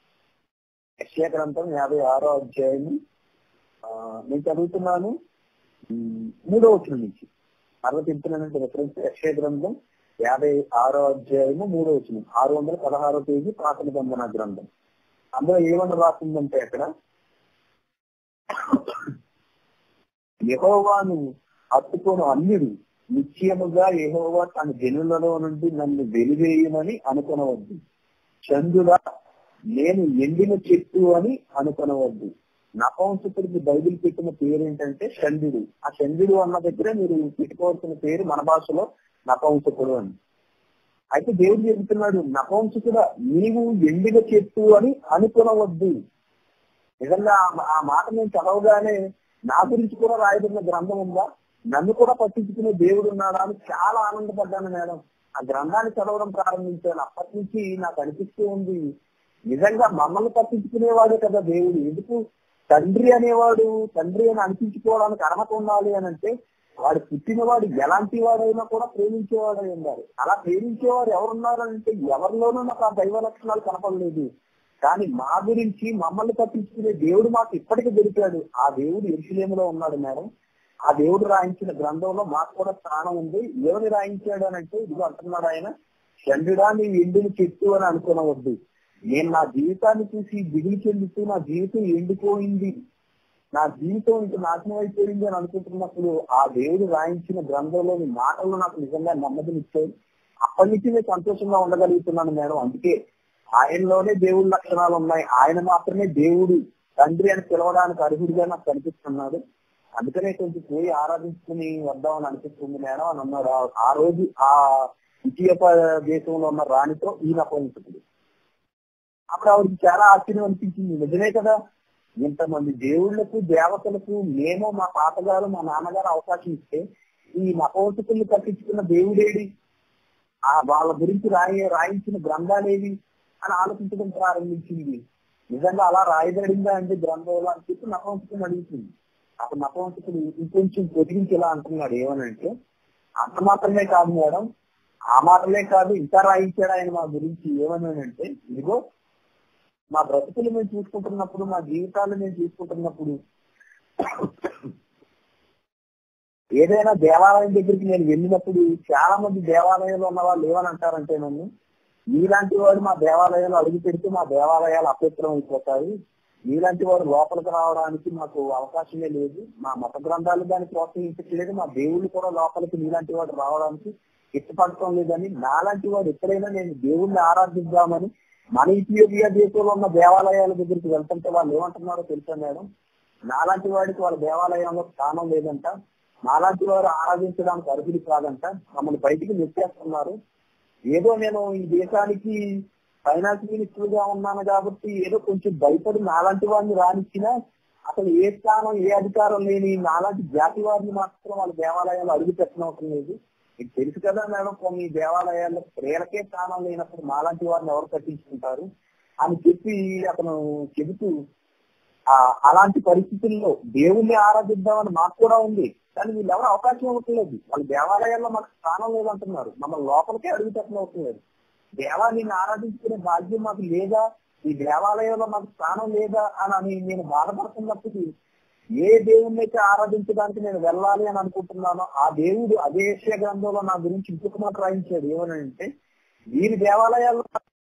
యక్షయ గ్రంథం యాభై ఆరో అధ్యాయము ఆ, నేను చదువుతున్నాను ఉమ్, మూడో వచ్చిన నుంచి అరవై చెప్తున్నానంటే రిఫరెన్స్ యక్షయ గ్రంథం యాభై ఆరో అధ్యాయము మూడో వచ్చిన ఆరు వందల పదహారో పేజీ పాత నిబంధన గ్రంథం అందులో ఏమన్నా రాసిందంటే అక్కడ యహోవాను హత్తుకోను అన్యుడు నిశ్చయముగా యహోవా తన జనులలో నుండి నన్ను వెలివేయమని అనుకొనవద్దు చంద్రుడా నేను ఎండిన చెట్టు అని అనుకొనవద్దు నపంసకుడికి బైబిల్ పెట్టిన పేరు ఏంటంటే చంద్రుడు ఆ చంద్రుడు అన్న దగ్గర మీరు పెట్టుకోవాల్సిన పేరు మన భాషలో నపంసకుడు అని అయితే దేవుడు చెబుతున్నాడు నపంసకుడ నీవు ఎండిన చెట్టు అని అనుకొనవద్దు నిజంగా ఆ- ఆ మాట నేను చదవగానే నా గురించి కూడా రాయబడిన గ్రంథం ఉందా నన్ను కూడా పట్టించుకునే దేవుడు ఉన్నాడా అని చాలా ఆనందపడ్డాను మేడం ఆ గ్రంథాన్ని చదవడం ప్రారంభించాను అప్పటి నుంచి నాకు అనిపిస్తూ ఉంది నిజంగా మమ్మల్ని పట్టించుకునేవాడే కదా దేవుడు ఎందుకు తండ్రి అనేవాడు తండ్రి అని అనిపించుకోవడానికి అర్హత ఉండాలి అని అంటే వాడు పుట్టినవాడు ఎలాంటి వాడైనా కూడా ప్రేమించేవాడై ఉండాలి అలా ప్రేమించేవారు ఎవరున్నారు అంటే ఎవరిలోనూ నాకు ఆ దైవ లక్షణాలు కనపడలేదు కానీ మా గురించి మమ్మల్ని పట్టించుకునే దేవుడు మాకు ఇప్పటికీ దొరికాడు ఆ దేవుడు ఎరుసలేములో ఉన్నాడు మేడం ఆ దేవుడు రాయించిన గ్రంథంలో మాకు కూడా స్థానం ఉంది ఏమని రాయించాడు అని అంటే ఇదిగో అంటున్నాడు ఆయన చంద్రుడా నీ ఎండిన చెట్టు అని అనుకోనవద్దు నేను నా జీవితాన్ని చూసి దిగులు చెందుతూ నా జీవితం ఎండిపోయింది నా జీవితం ఇంక నాశనం అయిపోయింది అని అనుకుంటున్నప్పుడు ఆ దేవుడు రాయించిన గ్రంథంలోని మాటలు నాకు నిజంగా నెమ్మదినిచ్చాయి అప్పటి నుంచి నేను సంతోషంగా ఉండగలుగుతున్నాను మేడం అందుకే ఆయనలోనే దేవుడి లక్షణాలు ఉన్నాయి ఆయన మాత్రమే దేవుడు తండ్రి అని పిలవడానికి అర్హుడిగా నాకు కనిపిస్తున్నాడు అందుకనే కొంచెం పోయి ఆరాధించుకుని వద్దామని అనిపిస్తుంది మేడం అని అన్నాడు ఆ- ఆ రోజు ఆ ఇటీవల దేశంలో ఉన్న రాణితో ఈయన అపవిత్రుడు అప్పుడు ఆవిడకి చాలా ఆశ్చర్యం అనిపించింది నిజమే కదా ఇంతమంది దేవుళ్లకు దేవతలకు మేము మా తాతగారు మా నాన్నగారు అవకాశం ఇస్తే ఈ నపవంతుకుల్ని కట్టించుకున్న దేవుడేడి ఆ వాళ్ళ గురించి రాయ రాయించిన గ్రంథాలేవి అని ఆలోచించడం ప్రారంభించింది నిజంగా అలా రాయబడిందా అంటే గ్రంథంలో అని చెప్పి నపవంతుకుని అడుగుతుంది అప్పుడు నపవంతుకుడు ఇంకొంచెం పొదిగించి ఇలా అంటున్నాడు ఏమనంటే అంత మాత్రమే కాదు మేడం ఆ మాటలే కాదు ఇంకా రాయించాడు ఆయన మా గురించి ఏమనంటే ఇదిగో మా బ్రతుకులు మేము చూసుకుంటున్నప్పుడు మా జీవితాలు మేము చూసుకుంటున్నప్పుడు ఏదైనా దేవాలయం దగ్గరికి నేను వెళ్ళినప్పుడు చాలా మంది దేవాలయంలో ఉన్న వాళ్ళు ఏమని అంటారంటే నన్ను మీలాంటి వాడు మా దేవాలయాలు అడుగు పెడితే మా దేవాలయాలు అపవిత్రం అయిపోతాయి మీలాంటి వాడు లోపలికి రావడానికి మాకు అవకాశమే లేదు మా మత గ్రంథాలు దాన్ని ప్రోత్సహించట్లేదు మా దేవుళ్ళు కూడా లోపలికి మీలాంటి వాడు రావడానికి ఇష్టపడటం లేదని నాలాంటి వాడు ఎప్పుడైనా నేను దేవుణ్ణి ఆరాధిద్దామని మన ఇథియోపియా దేశంలో ఉన్న దేవాలయాల దగ్గరికి వెళ్తుంటే వాళ్ళు ఏమంటున్నారో తెలుసా మేడం నాలాంటి వాడికి వాళ్ళ దేవాలయంలో స్థానం లేదంట నాలాంటి వారు ఆరాధించడానికి అర్హులు కాదంట మమ్మల్ని బయటికి నెట్టేస్తున్నారు ఏదో నేను ఈ దేశానికి ఫైనాన్స్ మినిస్టర్ గా ఉన్నాను కాబట్టి ఏదో కొంచెం భయపడి నాలాంటి వాడిని రానిచ్చినా అసలు ఏ స్థానం ఏ అధికారం లేని నాలాంటి జాతి వారిని మాత్రం వాళ్ళ దేవాలయాలు అడుగు పెట్టనవసరం లేదు మీకు తెలుసు కదా మేడం కొన్ని దేవాలయాల్లో స్త్రీలకే స్థానం లేనప్పుడు మాలాంటి వారిని ఎవరు పట్టించుకుంటారు అని చెప్పి అతను చెబుతూ ఆ అలాంటి పరిస్థితుల్లో దేవుణ్ణి ఆరాధిద్దామని మాకు కూడా ఉంది కానీ వీళ్ళు ఎవరు అవకాశం ఇవ్వట్లేదు వాళ్ళ దేవాలయాల్లో మాకు స్థానం లేదంటున్నారు మమ్మల్ని లోపలికే అడుగు పెట్టనవట్లేదు దేవా నిన్ను ఆరాధించుకునే భాగ్యం మాకు లేదా ఈ దేవాలయంలో మాకు స్థానం లేదా అని అని నేను బాధపడుతున్నప్పుడు ఏ దేవుణ్ణి అయితే ఆరాధించడానికి నేను వెళ్ళాలి అని అనుకుంటున్నానో ఆ దేవుడు అదే విషయ గ్రంథంలో నా గురించి ఇంకొక మాట రాయించాడు ఏమనంటే వీరి దేవాలయాల్లో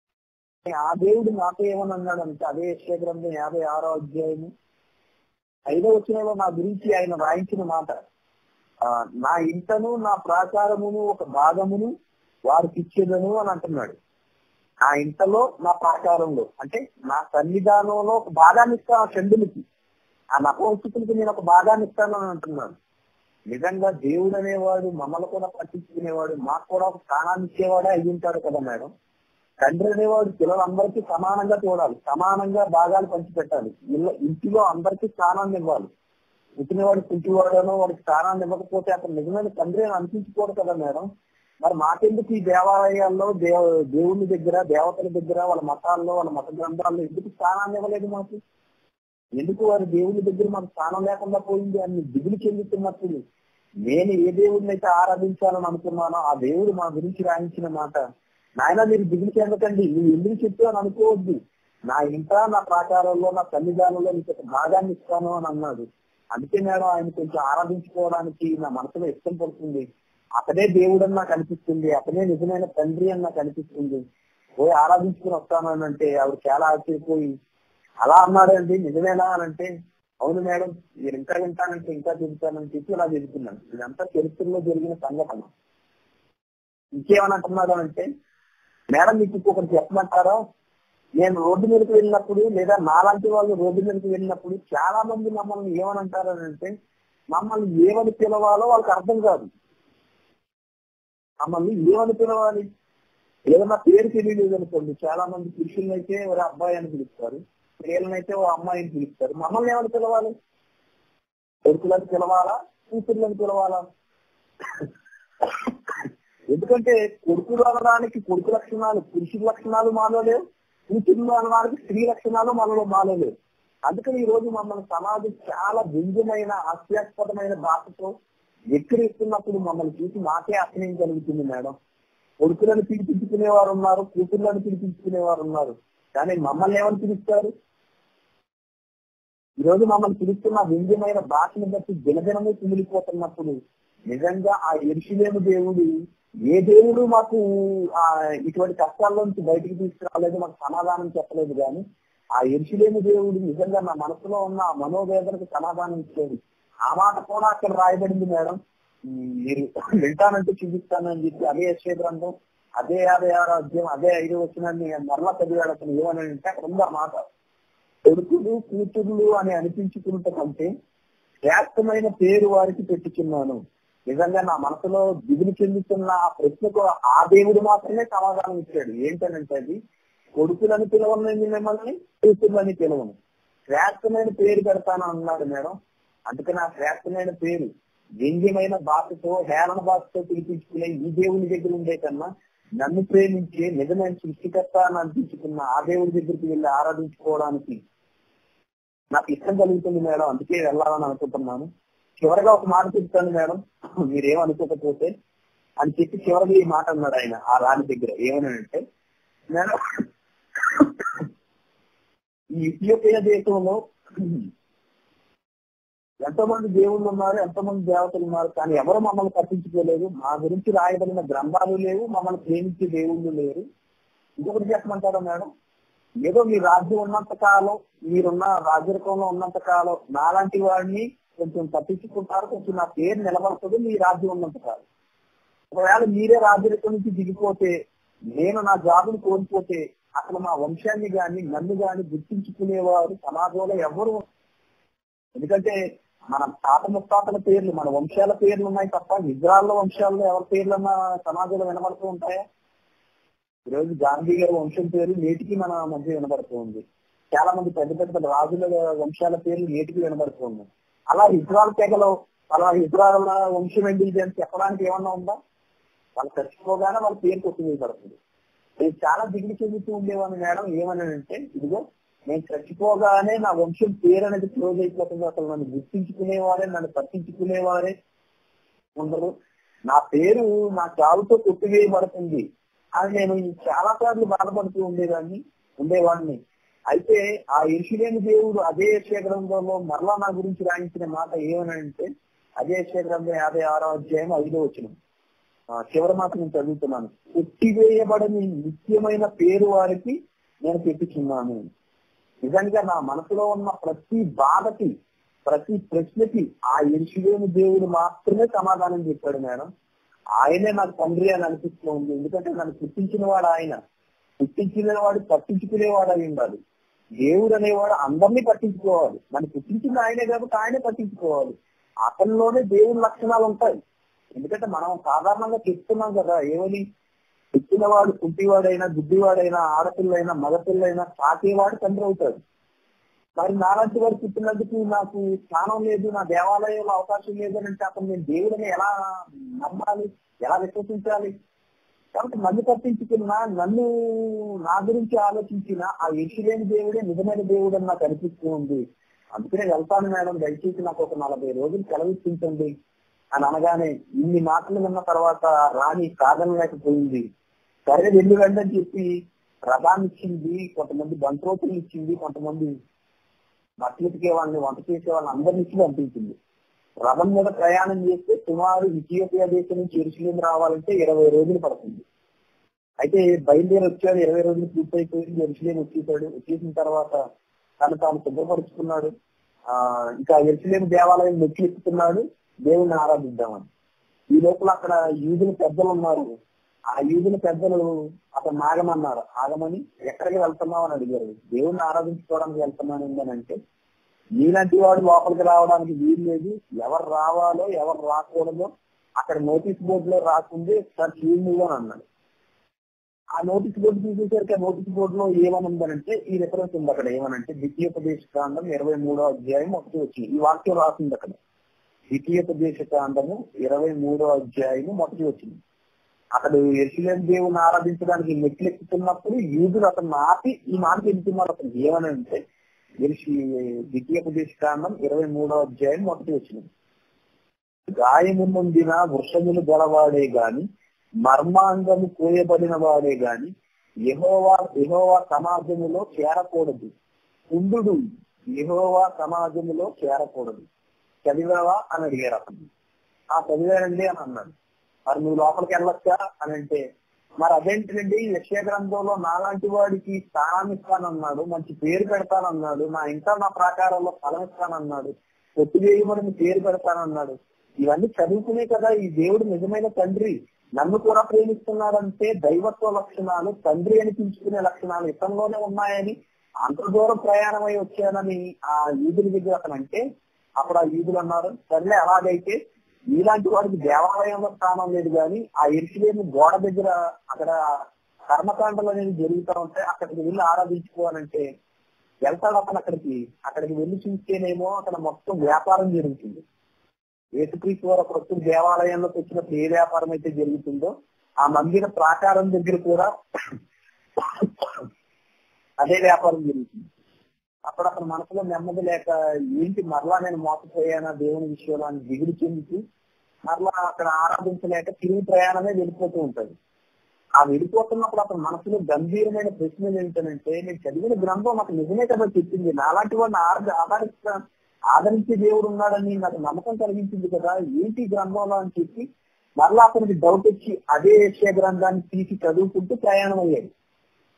ఆ దేవుడు నాతో ఏమని అన్నాడంటే అదే విషయ గ్రంథం యాభై ఆరో అధ్యాయము ఐదో వచ్చినలో నా గురించి ఆయన రాయించిన మాట ఆ, నా ఇంటను నా ప్రాకారమును ఒక భాగమును వారికి ఇచ్చేదను అని అంటున్నాడు ఆ ఇంటలో నా ప్రాకారంలో అంటే నా సన్నిధానంలో ఒక భాగాన్ని ఇస్తాను ఆ చంద్రునికి ఆ నపవంశకులకి నేను ఒక భాగాన్ని ఇస్తాను అని అంటున్నాడు నిజంగా దేవుడు అనేవాడు మమ్మల్ని కూడా పట్టించుకునేవాడు మాకు కూడా ఒక స్థానాన్ని ఇచ్చేవాడే అయి ఉంటాడు కదా మేడం తండ్రి అనేవాడు పిల్లలందరికీ సమానంగా చూడాలి సమానంగా భాగాలు పంచిపెట్టాలి ఇళ్ళ ఇంటిలో అందరికీ స్థానాన్ని ఇవ్వాలి పుట్టినవాడు కుంటివాడనో వాడికి స్థానాన్ని ఇవ్వకపోతే అతను నిజమైన తండ్రి అని అనిపించుకోడు కదా మేడం మరి మాకెందుకు ఈ దేవాలయాల్లో దేవ దేవుని దగ్గర దేవతల దగ్గర వాళ్ళ మతాల్లో వాళ్ళ మత గ్రంథాల్లో ఎందుకు స్థానాన్ని ఇవ్వలేదు మాకు ఎందుకు వారి దేవుని దగ్గర మాకు స్థానం లేకుండా పోయింది అని దిగులు చెందుతున్నప్పుడు నేను ఏ దేవుడిని అయితే ఆరాధించాలని అనుకున్నానో ఆ దేవుడు మా గురించి రాయించిన మాట నాయన మీరు దిగులు చెందకండి నువ్వు ఎందుకు చెప్పు అని అనుకోవద్దు నా ఇంట నా ప్రాకారంలో నా సన్నిధానంలో నీకు ఒక భాగాన్ని ఇస్తాను అని అన్నాడు అందుకే మేడం ఆయన కొంచెం ఆరాధించుకోవడానికి నా మనసులో ఇష్టం పడుతుంది అతనే దేవుడు అని నాకు అనిపిస్తుంది అతనే నిజమైన తండ్రి అని నాకు అనిపిస్తుంది పోయి ఆరాధించుకుని వస్తాను అని అంటే ఆవిడ చాలా ఆశ్చర్యపోయి అలా అన్నాడండి నిజమేనా అని అంటే అవును మేడం మీరు ఇంకా వింటానంటే ఇంకా చెబుతానని చెప్పి ఇలా చెబుతున్నాను ఇదంతా చరిత్రలో జరిగిన సంఘటన ఇంకేమని అంటున్నాడు అంటే మేడం మీకు ఇంకొకటి చెప్పమంటారా నేను రోడ్డు మీదకి వెళ్ళినప్పుడు లేదా నాలాంటి వాళ్ళు రోడ్డు మీదకి వెళ్ళినప్పుడు చాలా మంది మమ్మల్ని ఏమని అంటారు అని అంటే మమ్మల్ని ఏమని పిలవాలో వాళ్ళకి అర్థం కాదు మమ్మల్ని ఏమని పిలవాలి ఏదైనా పేరు తెలియలేదు అనుకోండి చాలా మంది పురుషులను అయితే ఒక అబ్బాయి అని పిలుస్తారు స్త్రీలనైతే ఓ అమ్మాయిని పిలుస్తారు మమ్మల్ని ఏమని పిలవాలి కొడుకులను పిలవాలా కూతుర్లను పిలవాలా ఎందుకంటే కొడుకులు అనడానికి కొడుకు లక్షణాలు పురుషుల లక్షణాలు మాలో లేవు కూతుర్లు అనడానికి స్త్రీ లక్షణాలు మనలో మాలో లేవు అందుకని ఈ రోజు మమ్మల్ని సమాజం చాలా వ్యంగ్యమైన హాస్యాస్పదమైన భాషతో ఎక్కిరిస్తున్నప్పుడు మమ్మల్ని చూసి మాకే అసహ్యం కలుగుతుంది మేడం కొడుకులను పిలిపించుకునేవారు ఉన్నారు కూతుర్లను పిలిపించుకునేవారు ఉన్నారు కానీ మమ్మల్ని ఏమని పిలుస్తారు ఈ రోజు మమ్మల్ని పిలుస్తున్న వ్యంగ్యమైన భాషను బట్టి దినదినమే కుమిలిపోతున్నప్పుడు నిజంగా ఆ ఎరుషులేము దేవుడు ఏ దేవుడు మాకు ఆ ఇటువంటి కష్టాల్లో నుంచి బయటికి తీసుకురాలేదు మాకు సమాధానం చెప్పలేదు కానీ ఆ ఎరుషులేము దేవుడు నిజంగా నా మనసులో ఉన్న ఆ మనోవేదనకు సమాధానం ఇచ్చేది ఆ మాట కూడా అక్కడ రాయబడింది మేడం ఉమ్, మీరు వింటానంటే చూపిస్తానని చెప్పి అదే యశ్వ గ్రంథం అదే యాభై ఆరో అధ్యాయం అదే ఐదు వచ్చినాన్ని మరలా చదివాడు అతను ఏమని అంటే అక్కడ ఉంది ఆ మాట కొడుకులు కూతుర్లు అని అనిపించుకున్నట కంటే శ్రేష్టమైన పేరు వారికి పెట్టుచున్నాను నిజంగా నా మనసులో దిగులు చెందుతున్న ఆ ప్రశ్నకు ఆ దేవుడు మాత్రమే సమాధానం ఇచ్చాడు ఏంటనంటే అది కొడుకులని పిలవనండి మిమ్మల్ని కూతుర్లని పిలవను శ్రేష్టమైన పేరు పెడతాను అన్నాడు మేడం అందుకని ఆ శ్రేష్టమైన పేరు వ్యంగ్యమైన భాషతో హేళన భాషతో పిలిపించుకునే ఈ దేవుని దగ్గర ఉండే కన్నా నన్ను ప్రేమించే నిజమైన సృష్టికర్త అని అనిపించుకున్న ఆ దేవుడి దగ్గరికి వెళ్ళి ఆరాధించుకోవడానికి నాకు ఇష్టం కలుగుతుంది మేడం అందుకే వెళ్ళాలని అనుకుంటున్నాను చివరగా ఒక మాట చెప్తాను మేడం మీరేమనుకోకపోతే అని చెప్పి చివరిగా ఈ మాట అన్నాడు ఆయన ఆ రాణి దగ్గర ఏమనంటే మేడం ఈ ఇథియోపియా దేశంలో ఎంతో మంది దేవుళ్ళు ఉన్నారు ఎంతో మంది దేవతలు ఉన్నారు కానీ ఎవరు మమ్మల్ని పట్టించుకోలేదు మా గురించి రాయబడిన గ్రంథాలు లేవు మమ్మల్ని ప్రేమించే దేవుళ్ళు లేరు ఇంకొకటి చెప్పమంటారా మేడం ఏదో మీ రాజ్యం ఉన్నంత కాలం మీరున్న రాజరికంలో ఉన్నంత కాలం నాలాంటి వాడిని కొంచెం పట్టించుకుంటారు కొంచెం నా పేరు నిలబడుతుంది మీ రాజ్యం ఉన్నంత కాలం ఒకవేళ మీరే రాజరికం నుంచి దిగిపోతే నేను నా జాబును కోల్పోతే అసలు మా వంశాన్ని గాని నన్ను గాని గుర్తించుకునేవారు సమాజంలో ఎవరు ఎందుకంటే మన తాత ముత్తాతల పేర్లు మన వంశాల పేర్లు ఉన్నాయి తప్ప విగ్రహాల వంశాల్లో ఎవరి పేర్లన్నా సమాజంలో వినబడుతూ ఉంటాయా ఈరోజు గాంధీ గారి వంశం పేరు నేటికి మన మధ్య వినబడుతుంది చాలా మంది పెద్ద పెద్ద రాజుల వంశాల పేర్లు నేటికి వినబడుతుంది అలా ఇజ్రాయల్ తెగలో అలా ఇజ్రాయల్ వంశం ఏంటి ఇది అని చెప్పడానికి ఏమన్నా ఉందా వాళ్ళు చచ్చిపోగానే వాళ్ళ పేరు కొట్టివేయబడుతుంది నేను చాలా దిగులు చెందుతూ ఉండేవాడిని మేడం ఏమని అంటే ఇదిగో నేను చచ్చిపోగానే నా వంశం పేరు అనేది క్లోజ్ అయిపోతుంది అసలు నన్ను గుర్తించుకునేవారే నన్ను పట్టించుకునేవారే ఉండరు నా పేరు నా చావుతో కొట్టివేయబడుతుంది అని నేను చాలా సార్లు బాధపడుతూ ఉండేదాన్ని ఉండేవాడిని అయితే ఆ ఇరుషులేని దేవుడు అదే గ్రంథంలో మరలా నా గురించి రాయించిన మాట ఏమనంటే అదే గ్రంథం యాభై ఆరో అధ్యాయం ఐదో వచ్చిన చివరి మాట నేను చదువుతున్నాను కొట్టివేయబడని నిత్యమైన పేరు వారికి నేను పెట్టుచున్నాను నిజంగా నా మనసులో ఉన్న ప్రతి బాధకి ప్రతి ప్రశ్నకి ఆ ఇరుషులేని దేవుడు మాత్రమే సమాధానం చెప్పాడు మేడం ఆయనే నాకు తండ్రి అని అనిపిస్తుంది ఎందుకంటే నన్ను పుట్టించిన వాడు ఆయన పుట్టించిన వాడు పట్టించుకునేవాడు అయి ఉండాలి దేవుడు అనేవాడు అందరినీ పట్టించుకోవాలి నన్ను పుట్టించిన ఆయనే కాబట్టి ఆయనే పట్టించుకోవాలి అతనిలోనే దేవుని లక్షణాలు ఉంటాయి ఎందుకంటే మనం సాధారణంగా చెప్తున్నాం కదా ఏమని పుట్టినవాడు కుంటివాడైనా గుడ్డివాడైనా ఆడపిల్లైనా మగపిల్లైనా సాకేవాడు తండ్రి అవుతాడు మరి నాలాంటి వాడు పుట్టినందుకు నాకు స్థానం లేదు నా దేవాలయంలో అవకాశం లేదు అని అంటే అతను నేను దేవుడిని ఎలా నమ్మాలి ఎలా విశ్వసించాలి కాబట్టి నన్ను పట్టించుకున్న నన్ను నా గురించి ఆలోచించిన ఆ లేని దేవుడే నిజమైన దేవుడు అని నాకు అనిపిస్తూ ఉంది అందుకనే వెళ్తాను మేడం దయచేసి నాకు ఒక నలభై రోజులు సెలవిప్పించండి అని అనగానే ఇన్ని మాటలు విన్న తర్వాత రాణి కాదనలేకపోయింది సరే వెళ్ళి రండి అని చెప్పి రథాన్ని ఇచ్చింది కొంతమంది బంట్రోతులు ఇచ్చింది కొంతమంది బట్టలు ఉతికే వాళ్ళని వంట చేసే వాళ్ళని అందరినీ ఇచ్చి పంపించింది రథం మీద ప్రయాణం చేస్తే సుమారు ఇథియోపియా దేశం నుంచి ఎరుసలేం రావాలంటే ఇరవై రోజులు పడుతుంది అయితే బయలుదేరి వచ్చాడు ఇరవై రోజులు పూర్తయిపోయింది ఎరుసలేం వచ్చేసాడు వచ్చేసిన తర్వాత తను తాను సిద్ధపరుచుకున్నాడు ఆ ఇంకా ఎరుసలేం దేవాలయం మెట్లు ఎక్కుతున్నాడు దేవుణ్ణి ఆరాధిద్దామని ఈ లోపల అక్కడ యూదుల పెద్దలు ఉన్నారు ఆ యూదుల పెద్దలు అతను ఆగమన్నారు ఆగమని ఎక్కడికి వెళ్తున్నావు అని అడిగారు దేవుణ్ణి ఆరాధించుకోవడానికి వెళ్తున్నాను అని అంటే నీలాంటి వాడు లోపలికి రావడానికి వీలు లేదు ఎవరు రావాలో ఎవరు రాకూడదో అక్కడ నోటీస్ బోర్డు లో రాకుంది సార్ చూడు అని అన్నాడు ఆ నోటీస్ బోర్డు చూసేసరికి ఆ నోటీస్ బోర్డు లో ఏమని ఉందనంటే ఈ రిఫరెన్స్ ఉంది అక్కడ ఏమనంటే ద్వితీయోపదేశ కాండం ఇరవై మూడో అధ్యాయం ఒకటి వచ్చింది ఈ వాక్యం రాసింది అక్కడ ద్వితీయోపదేశ కాండము ఇరవై మూడో అధ్యాయము మొదటి వచ్చింది అతడు ఎరుసలేం దేవుని ఆరాధించడానికి మెట్లు ఎక్కుతున్నప్పుడు యూదులు అతను ఆపి ఈ మాట చెబుతున్నారు అతను ఏమని అంటే ద్వితీయోపదేశ కాండం ఇరవై మూడో అధ్యాయం మొదటి వచ్చింది గాయము నొందిన వృషములు గలవాడే గాని మర్మాంగము కోయబడిన వాడే గాని యహోవా యహోవా సమాజములో చేరకూడదు కుందుడు యహోవా సమాజములో చేరకూడదు చదివావా అని అడిగారు అతను ఆ చదివానండి అని అన్నాడు మరి నువ్వు లోపలికి వెళ్ళొచ్చా అని అంటే మరి అదేంటండి యక్షయ గ్రంథంలో నాలాంటి వాడికి స్థానాన్ని ఇస్తానన్నాడు మంచి పేరు పెడతానన్నాడు నా ఇంకా నా ప్రాకారంలో స్థలం ఇస్తానన్నాడు పొట్టు చేయమని పేరు పెడతానన్నాడు ఇవన్నీ చదువుకునే కదా ఈ దేవుడు నిజమైన తండ్రి నన్ను కూడా ప్రేమిస్తున్నాడంటే దైవత్వ లక్షణాలు తండ్రి అని పిలుచుకునే లక్షణాలు ఇతనిలోనే ఉన్నాయని అంత దూరం ప్రయాణమై వచ్చానని ఆ ఈదుల దగ్గర అతను అంటే అప్పుడు ఆ ఈదులు అన్నారు సర్లే అలాగైతే ఇలాంటి వాడికి దేవాలయంలో స్థానం లేదు కానీ ఆ ఎరుసలేని గోడ దగ్గర అక్కడ కర్మకాండలు అనేది జరుగుతూ ఉంటాయి అక్కడికి వెళ్ళి ఆరాధించుకోవాలంటే వెళ్తాడు అతను అక్కడికి అక్కడికి వెళ్ళి చూస్తేనేమో అక్కడ మొత్తం వ్యాపారం జరుగుతుంది ఏసుక్రీస్తు వారు అప్పుడు దేవాలయంలోకి వచ్చినప్పుడు ఏ వ్యాపారం అయితే జరుగుతుందో ఆ మందిర ప్రాకారం దగ్గర కూడా అదే వ్యాపారం జరుగుతుంది అప్పుడు అతని మనసులో నెమ్మది లేక ఏంటి మరలా నేను మోసపోయానా దేవుని విషయంలో అని దిగులు చెందుతూ మరలా అక్కడ ఆరాధించలేక తిరిగి ప్రయాణమే వెళ్ళిపోతూ ఉంటది ఆ వెళ్ళిపోతున్నప్పుడు అతని మనసులో గంభీరమైన ప్రశ్నలు ఏంటంటే నేను చదివిన గ్రంథం నాకు నిజమే కదా చెప్పింది నాలాంటి వాడిని ఆరాధ ఆధారిస్తా ఆదరించే దేవుడు ఉన్నాడని నాకు నమ్మకం కలిగించింది కదా ఏంటి గ్రంథంలో అని చెప్పి మరలా అతనికి డౌట్ వచ్చి అదే విషయ గ్రంథాన్ని తీసి చదువుకుంటూ ప్రయాణం అయ్యాడు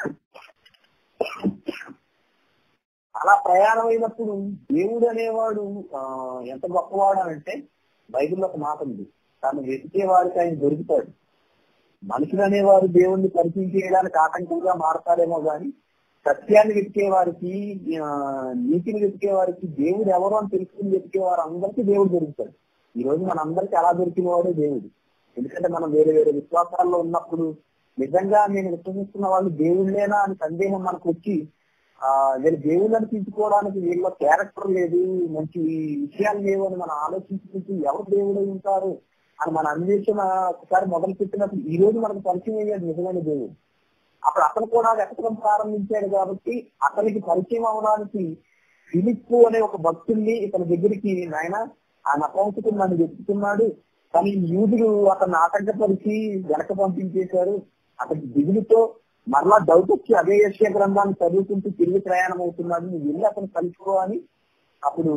అలా ప్రయాణం అయినప్పుడు దేవుడు అనేవాడు ఆ, ఎంత గొప్పవాడు అంటే బైబిల్లో ఒక మాట ఉంది తను వెతికే వారికి ఆయన దొరుకుతాడు మనుషులు అనేవారు దేవుణ్ణి పరిచయం చేయడానికి ఆటంకంగా మారతారేమో గాని సత్యాన్ని వెతికే వారికి ఆ, నీతిని వెతికే వారికి దేవుడు ఎవరు అని తెలుసుకుని వెతికే వారు అందరికీ దేవుడు దొరుకుతాడు ఈ రోజు మన అందరికీ అలా దొరికిన వాడే దేవుడు ఎందుకంటే మనం వేరే వేరే విశ్వాసాల్లో ఉన్నప్పుడు నిజంగా నేను విశ్వసిస్తున్న వాళ్ళు దేవుళ్ళేనా అని సందేహం మనకు వచ్చి ఆ వీళ్ళు దేవుళ్ళని తీసుకోవడానికి వీళ్ళ క్యారెక్టర్ లేదు మంచి విషయాలు లేవు అని మనం ఆలోచించుకుంటూ ఎవరు దేవుడై ఉంటారు అని మన అన్వేషణ ఒకసారి మొదలు పెట్టినప్పుడు ఈ రోజు మనకు పరిచయం అయ్యాడు నిజమైన దేవుడు అప్పుడు అతను కూడా వెతకడం ప్రారంభించాడు కాబట్టి అతనికి పరిచయం అవడానికి ఫిలిప్పు అనే ఒక భక్తుల్ని ఇతని దగ్గరికి నాయన ఆ నపంసకుడు నన్ను వెతుకుతున్నాడు కానీ ఈ యూదులు అతన్ని ఆటంకపరిచి వెనక పంపించేశారు అతనికి దిగులుతో మరలా డౌట్ వచ్చి అదే యశ్య గ్రంథాన్ని చదువుకుంటూ తిరిగి ప్రయాణం అవుతున్నాడు నువ్వు వెళ్ళి అతను కలుసుకో అని అప్పుడు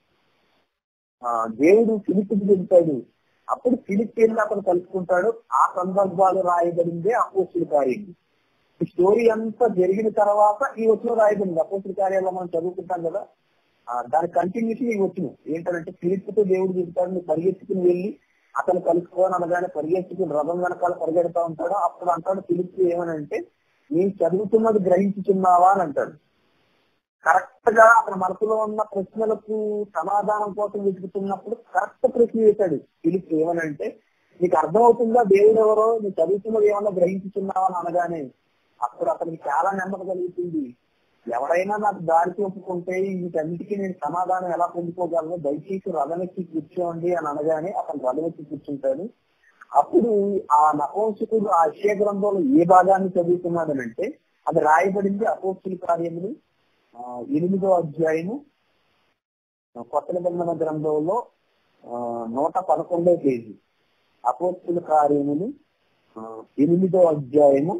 ఆ, దేవుడు ఫిలిప్కి చెబుతాడు అప్పుడు ఫిలిప్ వెళ్ళి అతను కలుసుకుంటాడు ఆ సందర్భాలు రాయబడిందే అపోస్తుల కార్యం ఈ స్టోరీ అంతా జరిగిన తర్వాత ఈ వచ్చిన రాయబడింది అపోస్తుల కార్యాల్లో మనం చదువుకుంటాం కదా ఆ, దాని కంటిన్యూషన్ ఈ వచ్చిన ఏంటంటే ఫిలిప్తో దేవుడు చెబుతాడు నువ్వు పరిగెత్తుకుని వెళ్ళి అతను కలుసుకోని అనగానే పరిగెత్తుకుని రథం వెనకాల పరిగెడతా ఉంటాడు అప్పుడు అంటాడు ఫిలిప్ ఏమనంటే నేను చదువుతున్నది గ్రహించుతున్నావా అని అంటాడు కరెక్ట్ గా అతని మనసులో ఉన్న ప్రశ్నలకు సమాధానం కోసం వెతుకుతున్నప్పుడు కరెక్ట్ ప్రశ్న వేశాడు ఫిలిప్ ఏమనంటే నీకు అర్థమవుతుందా దేవుడు ఎవరో నువ్వు చదువుతున్నది ఏమన్నా గ్రహించుతున్నావా అని అనగానే అప్పుడు అతనికి చాలా నెమ్మది కలుగుతుంది ఎవరైనా నాకు దారి చూపుకుంటే వీటన్నిటికీ నేను సమాధానం ఎలా పొందుకోగలను దయచేసి రథమెక్కి కూర్చోండి అని అనగానే అతను రథమెక్కి కూర్చుంటాడు అప్పుడు ఆ నపోషకుడు ఆ అక్షయ గ్రంథంలో ఏ భాగాన్ని చదువుతున్నాడనంటే అది రాయబడింది అపోస్తుల కార్యములు ఆ, ఎనిమిదో అధ్యాయము ఆ, కొత్త నిబంధన గ్రంథంలో ఆ, నూట పదకొండో పేజీ అపోస్తుల కార్యములు ఆ, ఎనిమిదో అధ్యాయము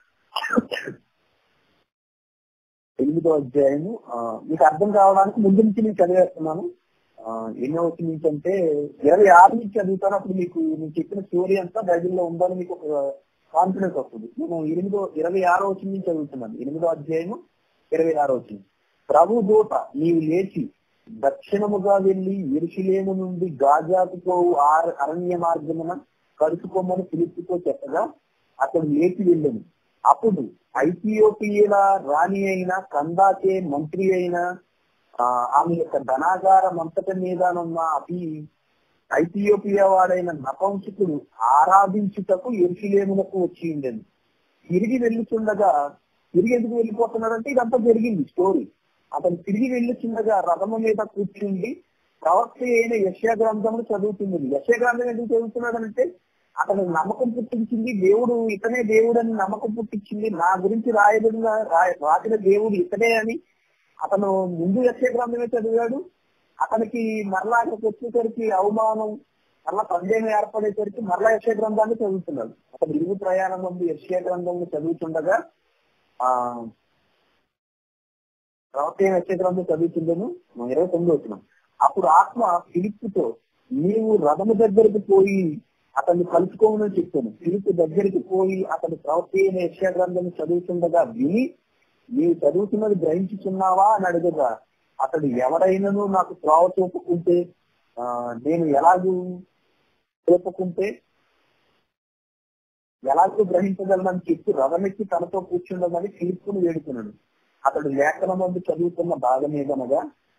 ఎనిమిదో అధ్యాయము ఆ, మీకు అర్థం కావడానికి ముందు నుంచి నేను చదివేస్తున్నాను ఆ, ఎన్నో వచ్చి నుంచి అంటే ఇరవై ఆరు నుంచి చదువుతాను అప్పుడు మీకు నేను చెప్పిన స్టోరీ అంతా బైబిల్లో ఉందని మీకు ఒక కాన్ఫిడెన్స్ వస్తుంది నేను ఎనిమిదో ఇరవై ఆరో వచ్చి నుంచి చదువుతున్నాను ఎనిమిదో అధ్యాయము ఇరవై ఆరో వచ్చింది ప్రభు దూత నీవు లేచి దక్షిణముగా వెళ్లి ఎరుషులేము నుండి గాజాకు పోవు ఆర- అరణ్య మార్గమున కడుచుకోమని పిలుపుతో చెప్పగా అతడు లేచి వెళ్ళను అప్పుడు ఐథియోపియల రాణి అయిన కందాకే మంత్రి అయిన ఆ, ఆమె యొక్క ధనాగారం అంతటి మీదనున్న అతి ఐథియోపియా వాడైన నపంసకుడు ఆరాధించుటకు ఎరుషులేమునకు వచ్చి ఉండేది తిరిగి వెళ్ళుచుండగా తిరిగి ఎందుకు వెళ్ళిపోతున్నాడంటే ఇదంతా జరిగింది స్టోరీ అతను తిరిగి వెళ్ళుచుండగా రథము మీద కూర్చుండి ప్రవక్త అయిన యశా గ్రంథమును చదువుతుంది యశా గ్రంథం ఎందుకు చదువుతున్నాడంటే అతను నమ్మకం పుట్టించింది దేవుడు ఇతనే దేవుడు అని నమ్మకం పుట్టించింది నా గురించి రాయబడిన రాయ- రాసిన దేవుడు ఇతనే అని అతను ముందు యశా గ్రంథమే చదివాడు అతనికి మరలా అక్కడికి వచ్చేసరికి అవమానం మరలా సందేహం ఏర్పడేసరికి మరలా యశా గ్రంథాన్ని చదువుతున్నాడు అతను ఇరుగు ప్రయాణం ముందు యశా గ్రంథం చదువుతుండగా ఆ ప్రవక్త యశా గ్రంథం చదువుతుండను మనం ఇరవై తొమ్మిది వచ్చినాం అప్పుడు ఆత్మ ఫిలిప్పుతో నీవు రథము దగ్గరికి పోయి అతన్ని కలుసుకోమని చెప్పాను ఫిలిప్ దగ్గరికి పోయి అతని ప్రవక్త అయిన యశా గ్రంథం చదువుతుండగా విని నీవు చదువుతున్నది గ్రహించుచున్నావా అని అడగగా అతడు ఎవరైనాను నాకు త్రోవ చూపుకుంటే ఆ, నేను ఎలాగూ చూపుకుంటే ఎలాగూ గ్రహించగలనని చెప్పి రథమెక్కి తనతో కూర్చుండమని ఫిలిప్పును వేడుకున్నాడు అతడు లేఖనం మంది చదువుతున్న భాగమేదనగా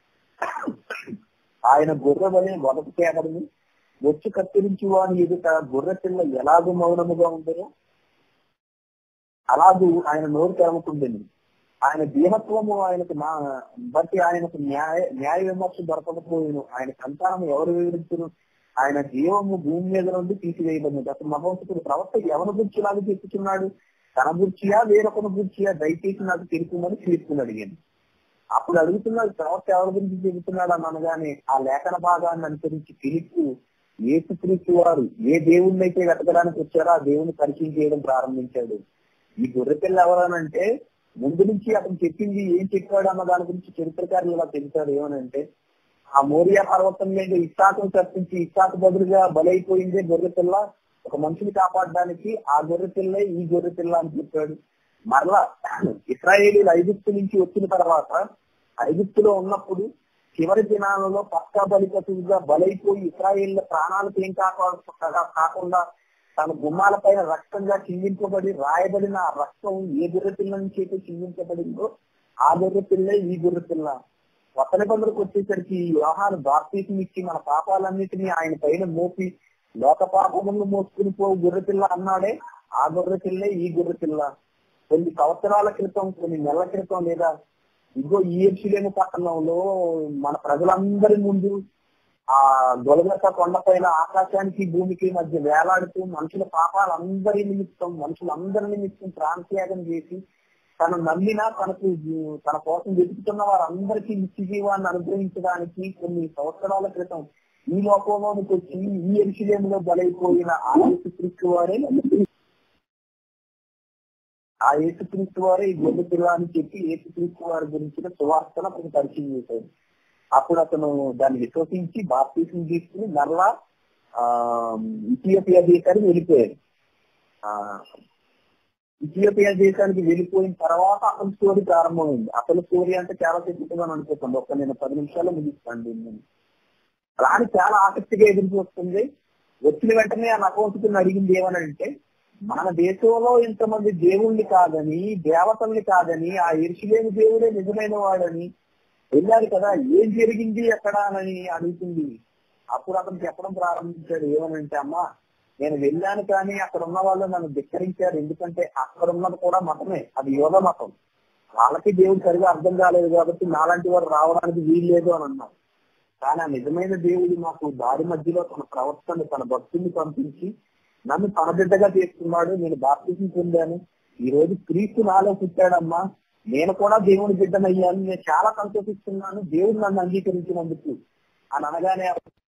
ఆయన గొర్రె వలె మొదటి కేవడిని వచ్చి కత్తిరించి వాని ఎదుట గొర్రె పిల్ల ఎలాగూ మౌనముగా ఉండేనో అలాగూ ఆయన నోరు తెరవకుండేది ఆయన దీనత్వము ఆయనకు నా బట్టి ఆయనకు న్యాయ న్యాయ విమర్శ దొరకకపోయిను ఆయన సంతానం ఎవరు వివరించును ఆయన జీవము భూమి మీద నుండి తీసివేయబడింది అసలు మహోత్సకుడు ప్రవక్త ఎవరి గురించి ఇలాగ చెప్పుచున్నాడు తన గుర్చియా వేరొకరి గుర్చియా దయచేసి నాకు తెలుపుమని ఫిలిప్పుని అడిగాను అప్పుడు అడుగుతున్నాడు ప్రవక్త ఎవరి గురించి చెబుతున్నాడు అని అనగానే ఆ లేఖన భాగాన్ని అనుసరించి ఫిలిప్పు ఏసుక్రీస్తు వారు ఏ దేవుణ్ణి అయితే వెతకడానికి వచ్చారో ఆ దేవుని పరిచయం చేయడం ప్రారంభించాడు ఈ గొర్రెపిల్ల ఎవరనంటే ముందు నుంచి అతను చెప్పింది ఏం చెప్పాడు అన్న దాని గురించి చరిత్రకారులు ఇలా తెలిసారు ఏమనంటే ఆ మోరియా పర్వతం మీద ఇస్సాకును తప్పించి ఇస్సాకు బదులుగా బలైపోయిందే గొర్రెపిల్ల ఒక మనిషిని కాపాడడానికి ఆ గొర్రెపిల్లే ఈ గొర్రెపిల్ల అని చెప్పాడు మరలా ఇస్రాయేలీలు ఐగుప్తు నుంచి వచ్చిన తర్వాత ఐగుప్తులో ఉన్నప్పుడు చివరి దినాలలో పక్కా బలిపతులుగా బలైపోయి ఇస్రాయేళ్ల ప్రాణాలకు ఏం కాకుండా కాకుండా తన గుమ్మాల పైన రక్తంగా చిందించబడి రాయబడిన ఆ రక్తం ఏ గొర్రె పిల్ల నుంచి అయితే చిందించబడిందో ఆ గొర్రె పిల్ల ఈ గొర్రె పిల్ల కొత్త నిబంధనకు వచ్చేసరికి వ్యవహారం బాప్తీసం ఇచ్చి మన పాపాలన్నిటినీ ఆయన పైన మోపి లోక పాపములను మోసుకుని పో గొర్రె పిల్ల అన్నాడే ఆ గొర్రె పిల్లే ఈ గొర్రె పిల్ల కొన్ని సంవత్సరాల క్రితం కొన్ని నెలల క్రితం లేదా ఇదిగో ఈ ఎర్షిలేము పట్టణంలో మన ప్రజలందరి ముందు ఆ గొలగత కొండపైన ఆకాశానికి భూమికి మధ్య వేలాడుతూ మనుషుల పాపాలందరి నిమిత్తం మనుషులందరి నిమిత్తం ప్రాణత్యాగం చేసి తను నమ్మిన తనకు తన కోసం వెతుకుతున్న వారందరికీ నిత్య జీవాన్ని అనుగ్రహించడానికి కొన్ని సంవత్సరాల క్రితం ఈ లోకంలోనికి వచ్చి ఈ ఎరుషులేములో బలైపోయిన ఆ యేసుక్రీస్తు వారే ఆ యేసుక్రీస్తు వారే ఈ గొడ్డు పిల్ల అని చెప్పి యేసుక్రీస్తు వారి గురించిన సువార్తను అతను పరిచయం చేశాడు అప్పుడు అతను దాన్ని విశ్వసించి బాప్తీసం తీసుకుని మరలా ఆ ఇథియోపియా దేశానికి వెళ్ళిపోయాడు ఆ ఇథియోపియా దేశానికి వెళ్ళిపోయిన తర్వాత అతని స్టోరీ ప్రారంభమైంది అసలు స్టోరీ అంటే చాలా చెప్పుతుందని అనుకోకండి ఒక్క నేను పది నిమిషాల్లో ముగిస్తాను దీన్ని రాని చాలా ఆసక్తిగా ఎదురు చూస్తుంది వచ్చిన వెంటనే ఆ నకోసుకుని అడిగింది ఏమనంటే మన దేశంలో ఇంతమంది దేవుణ్ణి కాదని దేవతల్ని కాదని ఆ ఇరుషులేని దేవుడే నిజమైన వాడని వెళ్ళారు కదా ఏం జరిగింది ఎక్కడ అని అడుగుతుంది అప్పుడు అతను చెప్పడం ప్రారంభించాడు ఏమనంటే అమ్మా నేను వెళ్ళాను కానీ అక్కడ ఉన్న వాళ్ళు నన్ను ధిక్కరించారు ఎందుకంటే అక్కడ ఉన్నది కూడా మతమే అది యోగ మతం వాళ్ళకి దేవుడు సరిగా అర్థం కాలేదు కాబట్టి నాలాంటి వారు రావడానికి వీలు లేదు అని అన్నారు కానీ ఆ నిజమైన దేవుడు మాకు దారి మధ్యలో తన ప్రవర్తన తన భక్తుల్ని పంపించి నన్ను తన బిడ్డగా చేసుకున్నాడు నేను బాప్తిజం పొందాను ఈ రోజు క్రీస్తు నాలో పుట్టాడమ్మా నేను కూడా దేవుని బిడ్డనయ్యాను నేను చాలా సంతోషిస్తున్నాను దేవుడు నన్ను అంగీకరించినందుకు అని అనగానే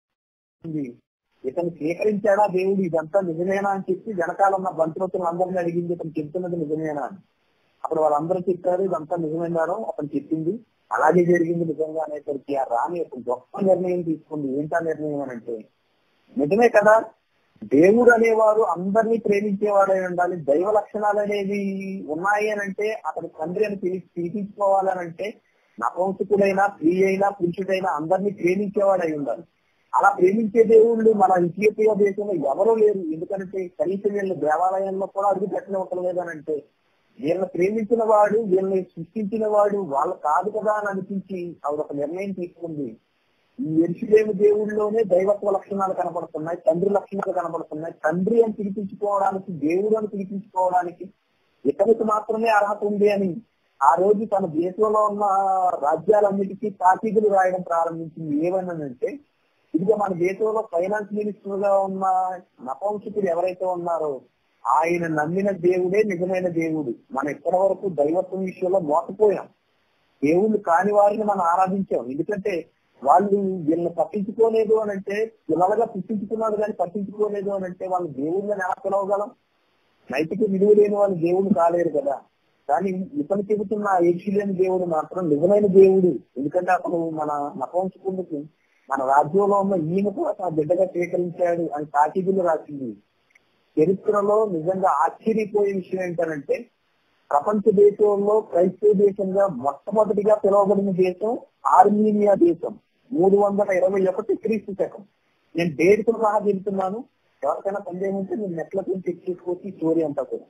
ఉంది. ఇతను స్వీకరించాడా దేవుడు ఇదంతా నిజమేనా అని చెప్పి వెనకాల ఉన్న బంతులతో అందరిని అడిగింది ఇతను చెప్తున్నది నిజమేనా అని అప్పుడు వాళ్ళందరూ చెప్పారు ఇదంతా నిజమేనారో అతను చెప్పింది అలాగే జరిగింది నిజంగా అనేసరికి ఆ రాణి ఒక గొప్ప నిర్ణయం తీసుకుంది ఏంటా నిర్ణయం అని అంటే నిజమే కదా దేవుడు అనేవారు అందరినీ ప్రేమించేవాడై ఉండాలి దైవ లక్షణాలు అనేవి ఉన్నాయి అని అంటే అతని తండ్రి అని పిలి పిలిపించుకోవాలనంటే నపంసకుడైనా స్త్రీ అయినా పురుషుడైనా అందరినీ ప్రేమించేవాడై ఉండాలి అలా ప్రేమించే దేవుళ్ళు మన ఇథియోపియా దేశంలో ఎవరూ లేరు ఎందుకంటే కనీసం వీళ్ళ దేవాలయంలో కూడా అడుగు పెట్టనివ్వట్లేదు అని అంటే వీళ్ళని ప్రేమించిన వాడు వీళ్ళని సృష్టించిన వాడు వాళ్ళు కాదు కదా అని అనిపించి ఆవిడ ఒక నిర్ణయం తీసుకుంది ఈ ఎరుషులేమి దేవుడిలోనే దైవత్వ లక్షణాలు కనపడుతున్నాయి తండ్రి లక్షణాలు కనపడుతున్నాయి తండ్రి అని పిలిపించుకోవడానికి దేవుడు అని పిలిపించుకోవడానికి ఇతనికి మాత్రమే అర్హత ఉంది అని ఆ రోజు తన దేశంలో ఉన్న రాజ్యాలన్నిటికీ తాకీదులు రాయడం ప్రారంభించింది ఏమన్నానంటే ఇదిగో మన దేశంలో ఫైనాన్స్ మినిస్టర్ గా ఉన్న నపంసకులు ఎవరైతే ఉన్నారో ఆయన నమ్మిన దేవుడే నిజమైన దేవుడు మనం ఇప్పటి వరకు దైవత్వం విషయంలో మోసపోయాం దేవుళ్ళు కాని వారిని మనం ఆరాధించాం ఎందుకంటే వాళ్ళు వీళ్ళని పట్టించుకోలేదు అని అంటే పిల్లలుగా పుట్టించుకున్నారు కానీ పట్టించుకోలేదు అని అంటే వాళ్ళు దేవుళ్ళని ఎలా పిలవగలం నైతిక విలువ లేని వాళ్ళు దేవుడు కాలేరు కదా కానీ ఇతను చెబుతున్న ఆ లేని దేవుడు మాత్రం నిజమైన దేవుడు ఎందుకంటే అతను మన నపంచుకుందుకు మన రాజ్యంలో ఉన్న ఈయన కూడా తన బిడ్డగా స్వీకరించాడు అని తాకీదులు రాసింది చరిత్రలో నిజంగా ఆశ్చర్యపోయే విషయం ఏంటంటే ప్రపంచ దేశంలో క్రైస్తవ దేశంగా మొట్టమొదటిగా పిలువబడిన దేశం ఆర్మీనియా దేశం మూడు వందల ఇరవై ఒకటి క్రీస్తు శకం నేను డేట్తో సహా చెబుతున్నాను ఎవరికైనా సందేహం ఉంటే నేను నెట్ల చెక్ చేసుకోవచ్చు స్టోరీ అంతా కూడా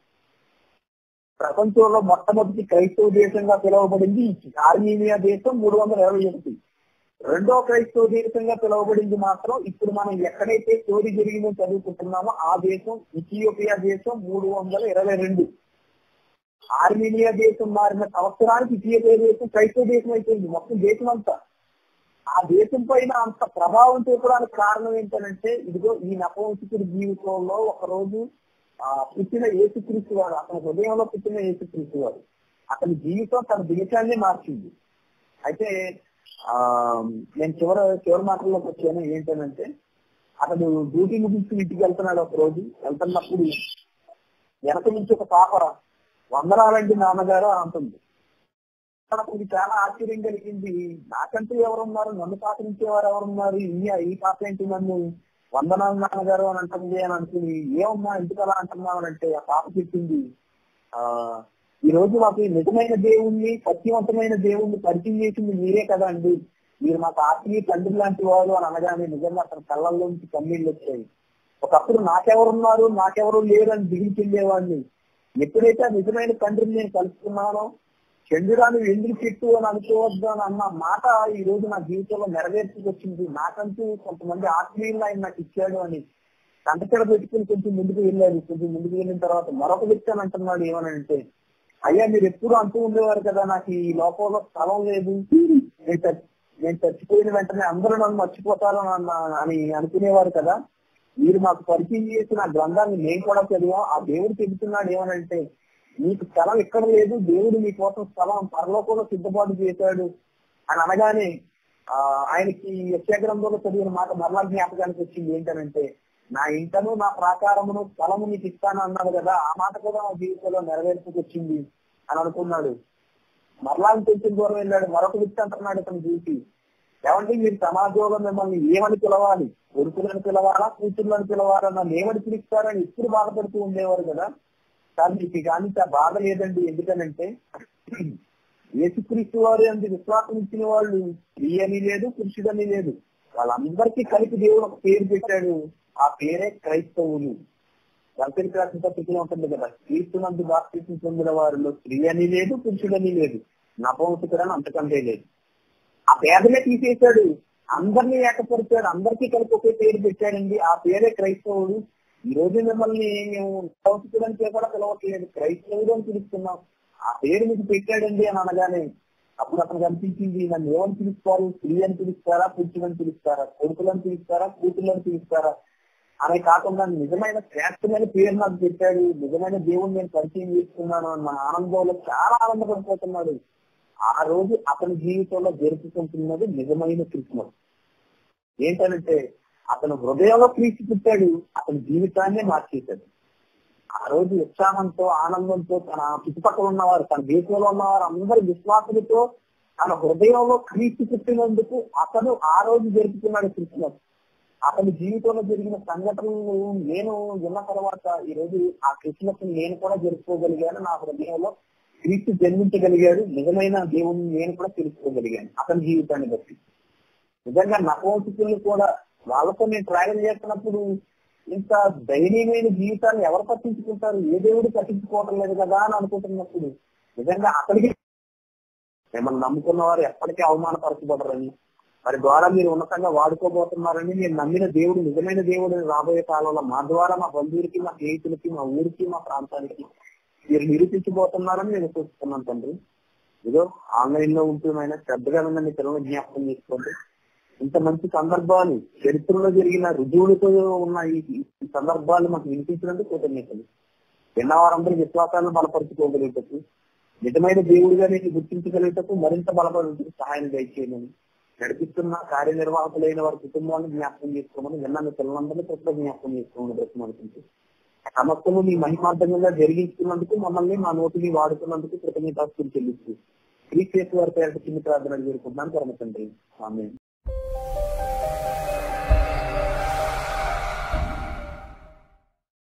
ప్రపంచంలో మొట్టమొదటి క్రైస్తవ దేశంగా పిలువబడింది ఆర్మీనియా దేశం మూడు వందల ఇరవై ఒకటి రెండో క్రైస్తవ దేశంగా పిలువబడింది మాత్రం ఇప్పుడు మనం ఎక్కడైతే స్టోరీ జరిగిందో చదువుకుంటున్నామో ఆ దేశం ఇథియోపియా దేశం మూడు వందల ఇరవై రెండు ఆర్మీనియా దేశం మారిన సంవత్సరానికి ఇథియోపియా దేశం క్రైస్తవ దేశం అయిపోయింది మొత్తం దేశం అంతా ఆ దేశం పైన అంత ప్రభావం చూపడానికి కారణం ఏంటంటే ఇదిగో ఈ నపవంశకుడి జీవితంలో ఒక రోజు ఆ పుట్టిన యేసుక్రీస్తు వాడు అతని హృదయంలో పుట్టిన యేసుక్రీస్తు వాడు అతని జీవితం తన దేశాన్ని మార్చింది అయితే ఆ నేను చివరి చివరి మాటల్లోకి వచ్చాను ఏంటంటే అతడు డ్యూటీ ముగించుకుని ఇంటికి వెళ్తున్నాడు ఒక రోజు వెళ్తున్నప్పుడు వెనక నుంచి ఒక పాప వందనాలండి నాన్నగారు అంటుంది నాకు ఇది చాలా ఆశ్చర్యం కలిగింది నాకంటూ ఎవరున్నారు నన్ను పాటించేవారు ఎవరున్నారు ఈ ఈ పాప ఏంటి నన్ను వందనాలు నాన్నగారు అని అంటుంది అని అనుకుని ఏమమ్మా ఎందుకు అలా అంటున్నావు అంటే ఆ పాప చెప్పింది ఆ ఈ రోజు మాకు ఈ నిజమైన దేవుణ్ణి సత్యవంతమైన దేవుణ్ణి పరిచయం చేసింది మీరే కదా అండి మీరు మాకు ఆత్మీయ తండ్రి లాంటి వాడు అని అనగానే నిజంగా అతని కళ్ళల్లోంచి కన్నీళ్ళు వచ్చాయి ఒకప్పుడు నాకెవరున్నారు నాకెవరు లేరు అని దిగిలి చెందేవాడిని ఎప్పుడైతే ఆ నిజమైన తండ్రిని నేను కలుసుకున్నానో చంద్రురాలు ఎందుకు చెట్టు అని అనుకోవద్దు అని అన్న మాట ఈ రోజు నా జీవితంలో నెరవేర్చుకొచ్చింది నాకంటూ కొంతమంది ఆత్మీయులు ఆయన నాకు ఇచ్చాడు అని కంటచెడ పెట్టుకుని కొంచెం ముందుకు వెళ్ళాడు కొంచెం ముందుకు వెళ్ళిన తర్వాత మరొక వ్యక్తి అని అంటున్నాడు ఏమనంటే అయ్యా మీరు ఎప్పుడు అంటూ ఉండేవారు కదా నాకు ఈ లోకంలో స్థలం లేదు నేను చచ్చి- నేను చచ్చిపోయిన వెంటనే అందరూ నన్ను మర్చిపోతారు అన్న- అని అనుకునేవారు కదా మీరు మాకు పరిచయం చేసిన ఆ గ్రంథాన్ని నేను కూడా చదివాం ఆ దేవుడు చెబుతున్నాడు ఏమనంటే నీకు స్థలం ఇక్కడ లేదు దేవుడు నీ కోసం స్థలం పరలోకంలో సిద్ధపాటు చేశాడు అని అనగానే ఆ ఆయనకి యక్షగ్రంథంలో చదివిన మాట మరలా జ్ఞాపకానికి వచ్చింది ఏంటనంటే నా ఇంటను నా ప్రాకారమును స్థలము నీకు ఇస్తాను అన్నాడు కదా ఆ మాట కూడా నా జీవితంలో నెరవేర్చుకొచ్చింది అని అనుకున్నాడు మరలా ఇంకొంచెం దూరం వెళ్ళాడు మరొక వ్యక్తి అంటున్నాడు ఇతను చూసి ఏమంటే మీరు సమాజంలో మిమ్మల్ని ఏమని పిలవాలి కొడుకులను పిలవాలా కూతుర్లను పిలవాలా నన్ను ఏమని పిలుస్తారని ఎప్పుడు బాధపడుతూ ఉండేవారు కదా సార్ మీకు కానీ ఆ బాధ లేదండి ఎందుకనంటే యేసుక్రీస్తు వారు అందు విశ్వాసం ఇచ్చిన వాళ్ళు స్త్రీ అని లేదు పురుషుడని లేదు వాళ్ళందరికీ కలిపి దేవుడు ఒక పేరు పెట్టాడు ఆ పేరే క్రైస్తవులు గల్పెన్ క్రాసిన పత్రికలో ఉంటుంది కదా క్రీస్తునందు బాప్తీసం పొందిన వారిలో స్త్రీ అని లేదు పురుషుడని లేదు నపవంసకుడని అంతకంటే లేదు ఆ పేదలే తీసేశాడు అందరినీ ఏకపరిచాడు అందరికీ కలిపి ఒకే పేరు పెట్టాడండి ఆ పేరే క్రైస్తవుడు ఈ రోజు మిమ్మల్ని మేము నపవంసకుడని కూడా పిలవట్లేదు క్రైస్తవుడు అని పిలుస్తున్నాం ఆ పేరు మీకు పెట్టాడండి అని అనగానే అప్పుడు అతనికి అనిపించింది నన్ను ఏమని పిలుస్తారు స్త్రీ అని పిలుస్తారా పురుషులని పిలుస్తారా కొడుకులను పిలుస్తారా కూతుర్లను పిలుస్తారా అనే కాకుండా నిజమైన శ్రేష్టమైన పేరు నాకు పెట్టాడు నిజమైన దేవుని నేను పరిచయం చేసుకున్నాను అన్న ఆనందంలో చాలా ఆనందపడిపోతున్నాడు ఆ రోజు అతని జీవితంలో జరుపుకుంటున్నది నిజమైన క్రిస్మస్ ఏంటంటే అతను హృదయంలో క్రీస్తు పుట్టాడు అతని జీవితాన్నే మార్చేశాడు ఆ రోజు ఉత్సాహంతో ఆనందంతో తన చుట్టుపక్కల ఉన్నవారు తన దేశంలో ఉన్నవారు అందరి విశ్వాసులతో తన హృదయంలో క్రీస్తు పుట్టినందుకు అతను ఆ రోజు జరుపుకున్నాడు క్రిస్మస్ అతని జీవితంలో జరిగిన సంఘటనలు నేను విన్న తర్వాత ఈ రోజు ఆ క్రిస్మస్ నేను కూడా జరుపుకోగలిగాను నా హృదయంలో క్రీస్తు జన్మించగలిగాడు నిజమైన దేవుని నేను కూడా తెలుసుకోగలిగాను అతని జీవితాన్ని బట్టి నిజంగా నపోసికులు కూడా వాళ్ళతో నేను ట్రావెల్ చేస్తున్నప్పుడు ఇంత దయనీయమైన జీవితాన్ని ఎవరు పట్టించుకుంటారు ఏ దేవుడు పట్టించుకోవటం లేదు కదా అని అనుకుంటున్నప్పుడు నిజంగా అక్కడికి మిమ్మల్ని నమ్ముకున్న వారు ఎప్పటికీ అవమానపరచబడరని మరి ద్వారా మీరు ఉన్నతంగా వాడుకోబోతున్నారని నేను నమ్మిన దేవుడు నిజమైన దేవుడు రాబోయే కాలంలో మా ద్వారా మా బంధువులకి మా స్నేహితులకి మా ఊరికి మా ప్రాంతానికి మీరు నిరూపించబోతున్నారని నేను చూస్తున్నాను తండ్రి ఏదో ఆన్లైన్ లో ఉంటున్నాయినా శ్రద్ధగా ఉన్న మీ పిల్లల్ని జ్ఞాపకం చేసుకోండి ఇంత మంచి సందర్భాలు చరిత్రలో జరిగిన రుజువులతో ఉన్న ఈ ఈ సందర్భాలు మాకు వినిపించినందుకు కృతజ్ఞతలు విన్నవారందరూ విశ్వాసాలను బలపరుచుకోగలిగేటట్టు నిజమైన దేవుడిగా నేను గుర్తించగలిగేటట్టు మరింత బలపడేందుకు సహాయం దయచేయమని నడిపిస్తున్న కార్యనిర్వాహకులైన వారి కుటుంబాలను జ్ఞాపకం చేసుకోమని విన్న మీ పిల్లలందరినీ ప్రతి జ్ఞాపకం చేసుకోమని బ్రతిమనుకుంటూ సమస్యను మీ మహిమార్థంగా జరిగించుకున్నందుకు మమ్మల్ని మా నోటిని వాడుతున్నందుకు కృతజ్ఞతాస్తులు చెల్లిస్తూ శ్రీ చేసి వారి పేరు చిన్న ప్రార్థన చేరుకుంటున్నాను పరమ తండ్రి ఆమె